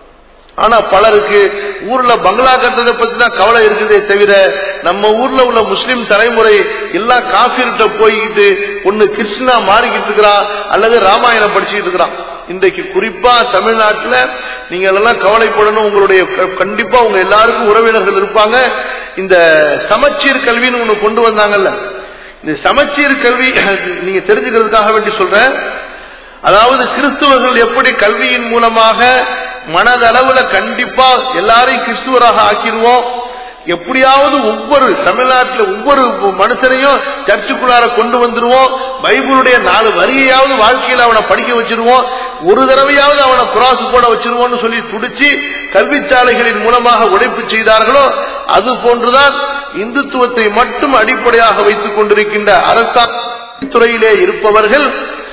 ஆனா பலருக்கு ஊர்ல பங்களா கட்டுறதை பத்தி தான் கவலை இருக்குதே தவிர நம்ம ஊர்ல உள்ள முஸ்லிம் தலைமுறை எல்லாம் காஃபிர்கிட்ட போய்கிட்டு ஒண்ணு கிருஷ்ணா மாறிக்கிட்டு இருக்கிறான் அல்லது ராமாயணம் படிச்சுக்கிட்டு இருக்கிறான் இன்றைக்கு குறிப்பா தமிழ்நாட்டுல நீங்க எல்லாம் கவலைப்படணும் உங்களுடைய க- கண்டிப்பா உங்க எல்லாருக்கும் உறவினர்கள் இருப்பாங்க இந்த சமச்சீர் கல்வின்னு ஒண்ணு கொண்டு வந்தாங்கல்ல இந்த சமச்சீர் கல்வி நீங்க தெரிஞ்சுக்கிறதுக்காக வேண்டி சொல்றேன் அதாவது கிறிஸ்துவர்கள் எப்படி கல்வியின் மூலமாக மனதளவுல கண்டிப்பா எல்லாரையும் கிறிஸ்துவராக ஆக்கிடுவோம் எப்படியாவது ஒவ்வொரு தமிழ்நாட்டில் ஒவ்வொரு மனுஷனையும் சர்ச்சுக்குள்ளார கொண்டு வந்துருவோம் பைபிளுடைய நாலு வரியையாவது வாழ்க்கையில அவனை படிக்க வச்சிருவோம் ஒரு தடவையாவது அவனை குராசு போட வச்சிருவோம்னு சொல்லி துடிச்சு கல்விச்சாலைகளின் மூலமாக உழைப்பு செய்தார்களோ அது போன்றுதான் இந்துத்துவத்தை மட்டும் அடிப்படையாக வைத்துக் கொண்டிருக்கின்ற அரசாங்க துறையிலே இருப்பவர்கள்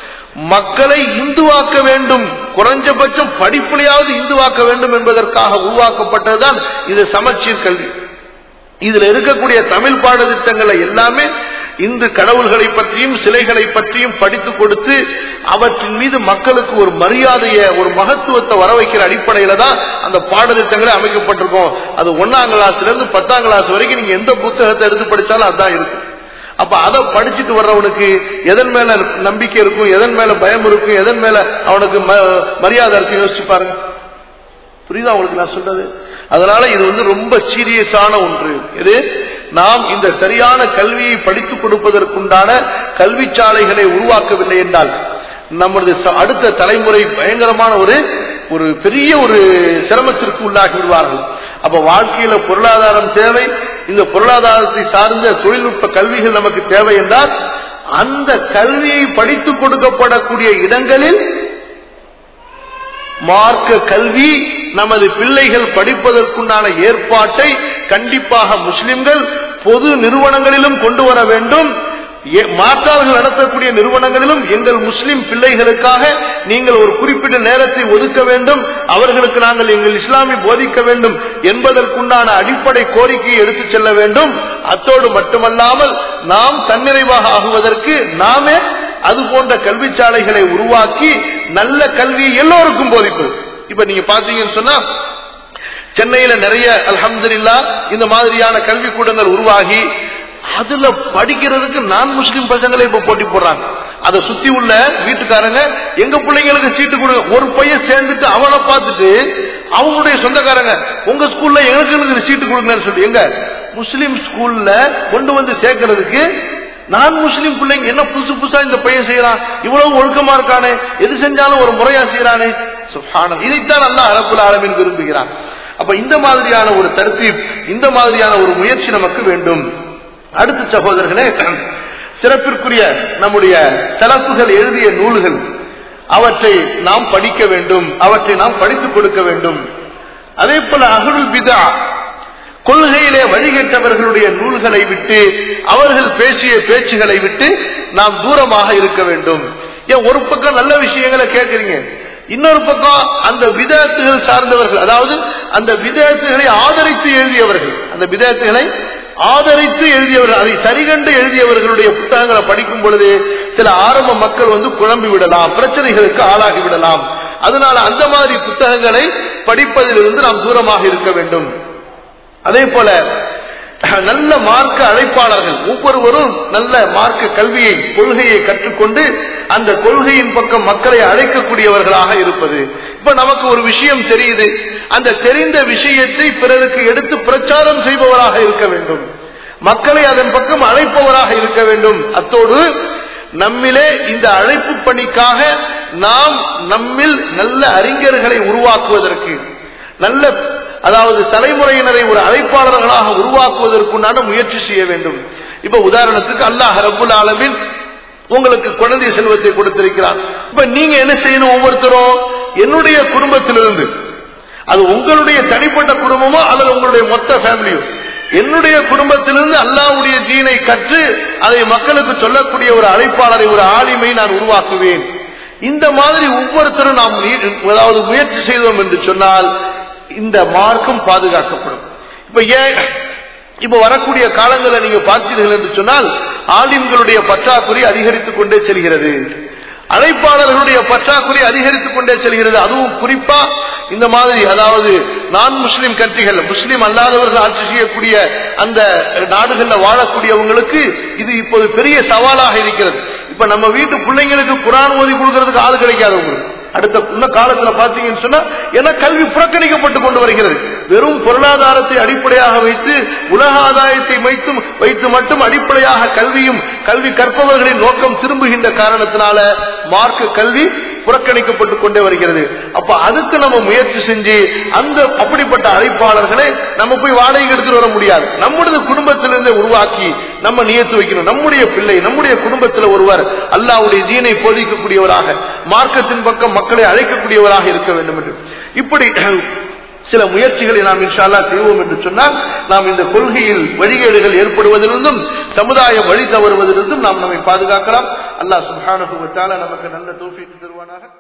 மக்களை இந்துவாக்க வேண்டும் குறைஞ்சபட்சம் படிப்பிலையாவது இந்துவாக்க வேண்டும் என்பதற்காக உருவாக்கப்பட்டதுதான் இது சமச்சீர் கல்வி இதுல இருக்கக்கூடிய தமிழ் பாடத்திட்டங்களை எல்லாமே இந்து கடவுள்களை பற்றியும் சிலைகளை பற்றியும் படித்து கொடுத்து அவற்றின் மீது மக்களுக்கு ஒரு மரியாதையை ஒரு மகத்துவத்தை வர வைக்கிற அடிப்படையில தான் அந்த பாடத்திட்டங்களே அமைக்கப்பட்டிருக்கும் அது ஒன்னாம் கிளாஸ்ல இருந்து பத்தாம் கிளாஸ் வரைக்கும் நீங்க எந்த புத்தகத்தை எடுத்து படிச்சாலும் அதான் இருக்கும் அப்ப அதை படிச்சுட்டு வர்றவனுக்கு எதன் மேல நம்பிக்கை இருக்கும் எதன் மேல பயம் இருக்கும் எதன் மேல அவனுக்கு ம- மரியாதை இருக்கும் யோசிச்சு பாருங்க புரியுதா உங்களுக்கு நான் சொல்றது அதனால இது வந்து ரொம்ப சீரியஸான ஒன்று இது நாம் இந்த சரியான கல்வியை படித்துக் கொடுப்பதற்குண்டான கல்வி சாலைகளை உருவாக்கவில்லை என்றால் நமது ச- அடுத்த தலைமுறை பயங்கரமான ஒரு ஒரு பெரிய ஒரு சிரமத்திற்கு உள்ளாகி விடுவார்கள் அப்ப வாழ்க்கையில பொருளாதாரம் தேவை இந்த பொருளாதாரத்தை சார்ந்த தொழில்நுட்ப கல்விகள் நமக்கு தேவை என்றால் அந்த கல்வியை படித்துக் கொடுக்கப்படக்கூடிய இடங்களில் மார்க்க கல்வி நமது பிள்ளைகள் படிப்பதற்குண்டான ஏற்பாட்டை கண்டிப்பாக முஸ்லிம்கள் பொது நிறுவனங்களிலும் கொண்டு வர வேண்டும் எ- மாற்றார்கள் நடத்தக்கூடிய நிறுவனங்களிலும் எங்கள் முஸ்லிம் பிள்ளைகளுக்காக நீங்கள் ஒரு குறிப்பிட்ட நேரத்தை ஒதுக்க வேண்டும் அவர்களுக்கு நாங்கள் எங்கள் இஸ்லாமை போதிக்க வேண்டும் என்பதற்குண்டான அடிப்படை கோரிக்கையை எடுத்துச் செல்ல வேண்டும் அத்தோடு மட்டுமல்லாமல் நாம் தன்னிறைவாக ஆகுவதற்கு நாமே அது போன்ற கல்வி சாலைகளை உருவாக்கி நல்ல கல்வியை எல்லோருக்கும் போதிப்பது இப்ப நீங்க பாத்தீங்கன்னு சொன்னா சென்னையில நிறைய அல்ஹம்துலில்லா இந்த மாதிரியான கல்வி கூடங்கள் உருவாகி அதுல படிக்கிறதுக்கு நான் முஸ்லிம் பசங்களே இப்ப போட்டி போடுறாங்க அதை சுத்தி உள்ள வீட்டுக்காரங்க எங்க பிள்ளைங்களுக்கு சீட்டு கொடுங்க ஒரு பையன் சேர்ந்துட்டு அவனை பார்த்துட்டு அவங்களுடைய சொந்தக்காரங்க உங்க ஸ்கூல்ல எங்களுக்கு சீட்டு கொடுங்கன்னு சொல்லி எங்க முஸ்லிம் ஸ்கூல்ல கொண்டு வந்து சேர்க்கறதுக்கு நான் முஸ்லிம் பிள்ளைங்க என்ன புதுசு புதுசா இந்த பையன் செய்யறான் இவ்வளவு ஒழுக்கமா இருக்கானே எது செஞ்சாலும் ஒரு முறையா செய்யறானே சுப்ஹானல்லாஹ். இதைத்தான் அல்லா அரபுல் ஆலமீன் விரும்புகிறான் அப்ப இந்த மாதிரியான ஒரு தர்த்தீப் இந்த மாதிரியான ஒரு முயற்சி நமக்கு வேண்டும் அடுத்த சகோதரர்களே சிறப்பிற்குரிய நம்முடைய செலப்புகள் எழுதிய நூல்கள் அவற்றை நாம் படிக்க வேண்டும் அவற்றை நாம் படித்துக் கொடுக்க வேண்டும் அதே போல அகருள் பிதா கொள்கையிலே வழிகேட்டவர்களுடைய நூல்களை விட்டு அவர்கள் பேசிய பேச்சுகளை விட்டு நாம் தூரமாக இருக்க வேண்டும் ஏன் ஒரு பக்கம் நல்ல விஷயங்களை கேட்கறீங்க இன்னொரு பக்கம் அந்த விதத்துகள் சார்ந்தவர்கள் அதாவது அந்த விதத்துகளை ஆதரித்து எழுதியவர்கள் அந்த விதத்துகளை ஆதரித்து எழுதியவர்கள் அதை சரிகண்டு எழுதியவர்களுடைய புத்தகங்களை படிக்கும் பொழுது சில ஆரம்ப மக்கள் வந்து குழம்பி விடலாம் பிரச்சனைகளுக்கு ஆளாகி விடலாம் அதனால அந்த மாதிரி புத்தகங்களை படிப்பதிலிருந்து நாம் தூரமாக இருக்க வேண்டும் அதே போல நல்ல மார்க்க அழைப்பாளர்கள் ஒவ்வொருவரும் நல்ல மார்க்க கல்வியை கொள்கையை கற்றுக்கொண்டு அந்த கொள்கையின் பக்கம் மக்களை அழைக்கக்கூடியவர்களாக இருப்பது இப்ப நமக்கு ஒரு விஷயம் தெரியுது அந்த தெரிந்த விஷயத்தை பிறருக்கு எடுத்து பிரச்சாரம் செய்பவராக இருக்க வேண்டும் மக்களை அதன் பக்கம் அழைப்பவராக இருக்க வேண்டும் அத்தோடு நம்மிலே இந்த அழைப்பு பணிக்காக நாம் நம்மில் நல்ல அறிஞர்களை உருவாக்குவதற்கு நல்ல அதாவது தலைமுறையினரை ஒரு அழைப்பாளர்களாக உருவாக்குவதற்குண்டான முயற்சி செய்ய வேண்டும் இப்ப உதாரணத்துக்கு அல்லாஹ் ரபுல் ஆலமின் உங்களுக்கு குழந்தை செல்வத்தை கொடுத்திருக்கிறான் இப்ப நீங்க என்ன செய்யணும் ஒவ்வொருத்தரும் என்னுடைய குடும்பத்திலிருந்து அது உங்களுடைய தனிப்பட்ட குடும்பமோ அல்லது உங்களுடைய மொத்த ஃபேமிலியோ என்னுடைய குடும்பத்திலிருந்து அல்லாவுடைய தீனை கற்று அதை மக்களுக்கு சொல்லக்கூடிய ஒரு அழைப்பாளரை ஒரு ஆளுமை நான் உருவாக்குவேன் இந்த மாதிரி ஒவ்வொருத்தரும் நாம் அதாவது முயற்சி செய்தோம் என்று சொன்னால் இந்த மார்க்கம் பாதுகாக்கப்படும் இப்ப ஏன் இப்ப வரக்கூடிய காலங்களில் நீங்க பார்த்தீர்கள் என்று சொன்னால் ஆலிம்களுடைய பற்றாக்குறை அதிகரித்துக் கொண்டே செல்கிறது அழைப்பாளர்களுடைய பற்றாக்குறை அதிகரித்துக் கொண்டே செல்கிறது அதுவும் குறிப்பா இந்த மாதிரி அதாவது நான் முஸ்லிம் கண்ட்ரிகள் முஸ்லிம் அல்லாதவர்கள் ஆட்சி செய்யக்கூடிய அந்த நாடுகள்ல வாழக்கூடியவங்களுக்கு இது இப்போது பெரிய சவாலாக இருக்கிறது இப்ப நம்ம வீட்டு பிள்ளைங்களுக்கு குரான் ஓதி கொடுக்கறதுக்கு ஆள் கிடைக்காது உங்களுக்கு அடுத்த இன்ன காலத்துல பாத்தீங்கன்னு சொன்னா ஏன்னா கல்வி புறக்கணிக்கப்பட்டு கொண்டு வருகிறது வெறும் பொருளாதாரத்தை அடிப்படையாக வைத்து உலக ஆதாயத்தை வைத்து வைத்து மட்டும் அடிப்படையாக கல்வியும் கல்வி கற்பவர்களின் நோக்கம் திரும்புகின்ற காரணத்தினால மார்க்க கல்வி புறக்கணிக்கப்பட்டு கொண்டே வருகிறது அப்ப அதுக்கு நம்ம முயற்சி செஞ்சு அந்த அப்படிப்பட்ட அழைப்பாளர்களை நம்ம போய் வாடகை எடுத்துட்டு வர முடியாது நம்முடைய குடும்பத்திலிருந்தே உருவாக்கி நம்ம நியத்து வைக்கணும் நம்முடைய பிள்ளை நம்முடைய குடும்பத்தில் ஒருவர் அல்லாவுடைய தீனை போதிக்கக்கூடியவராக மார்க்கத்தின் பக்கம் மக்களை அழைக்கக்கூடியவராக இருக்க வேண்டும் என்று இப்படி சில முயற்சிகளை நாம் இன்ஷால்லா செய்வோம் என்று சொன்னால் நாம் இந்த கொள்கையில் வழிகேடுகள் ஏற்படுவதிலிருந்தும் சமுதாயம் வழி தவறுவதிலிருந்தும் நாம் நம்மை பாதுகாக்கலாம் அல்லாஹ் சுபானுபவத்தால நமக்கு நல்ல தோல்வி தருவானாக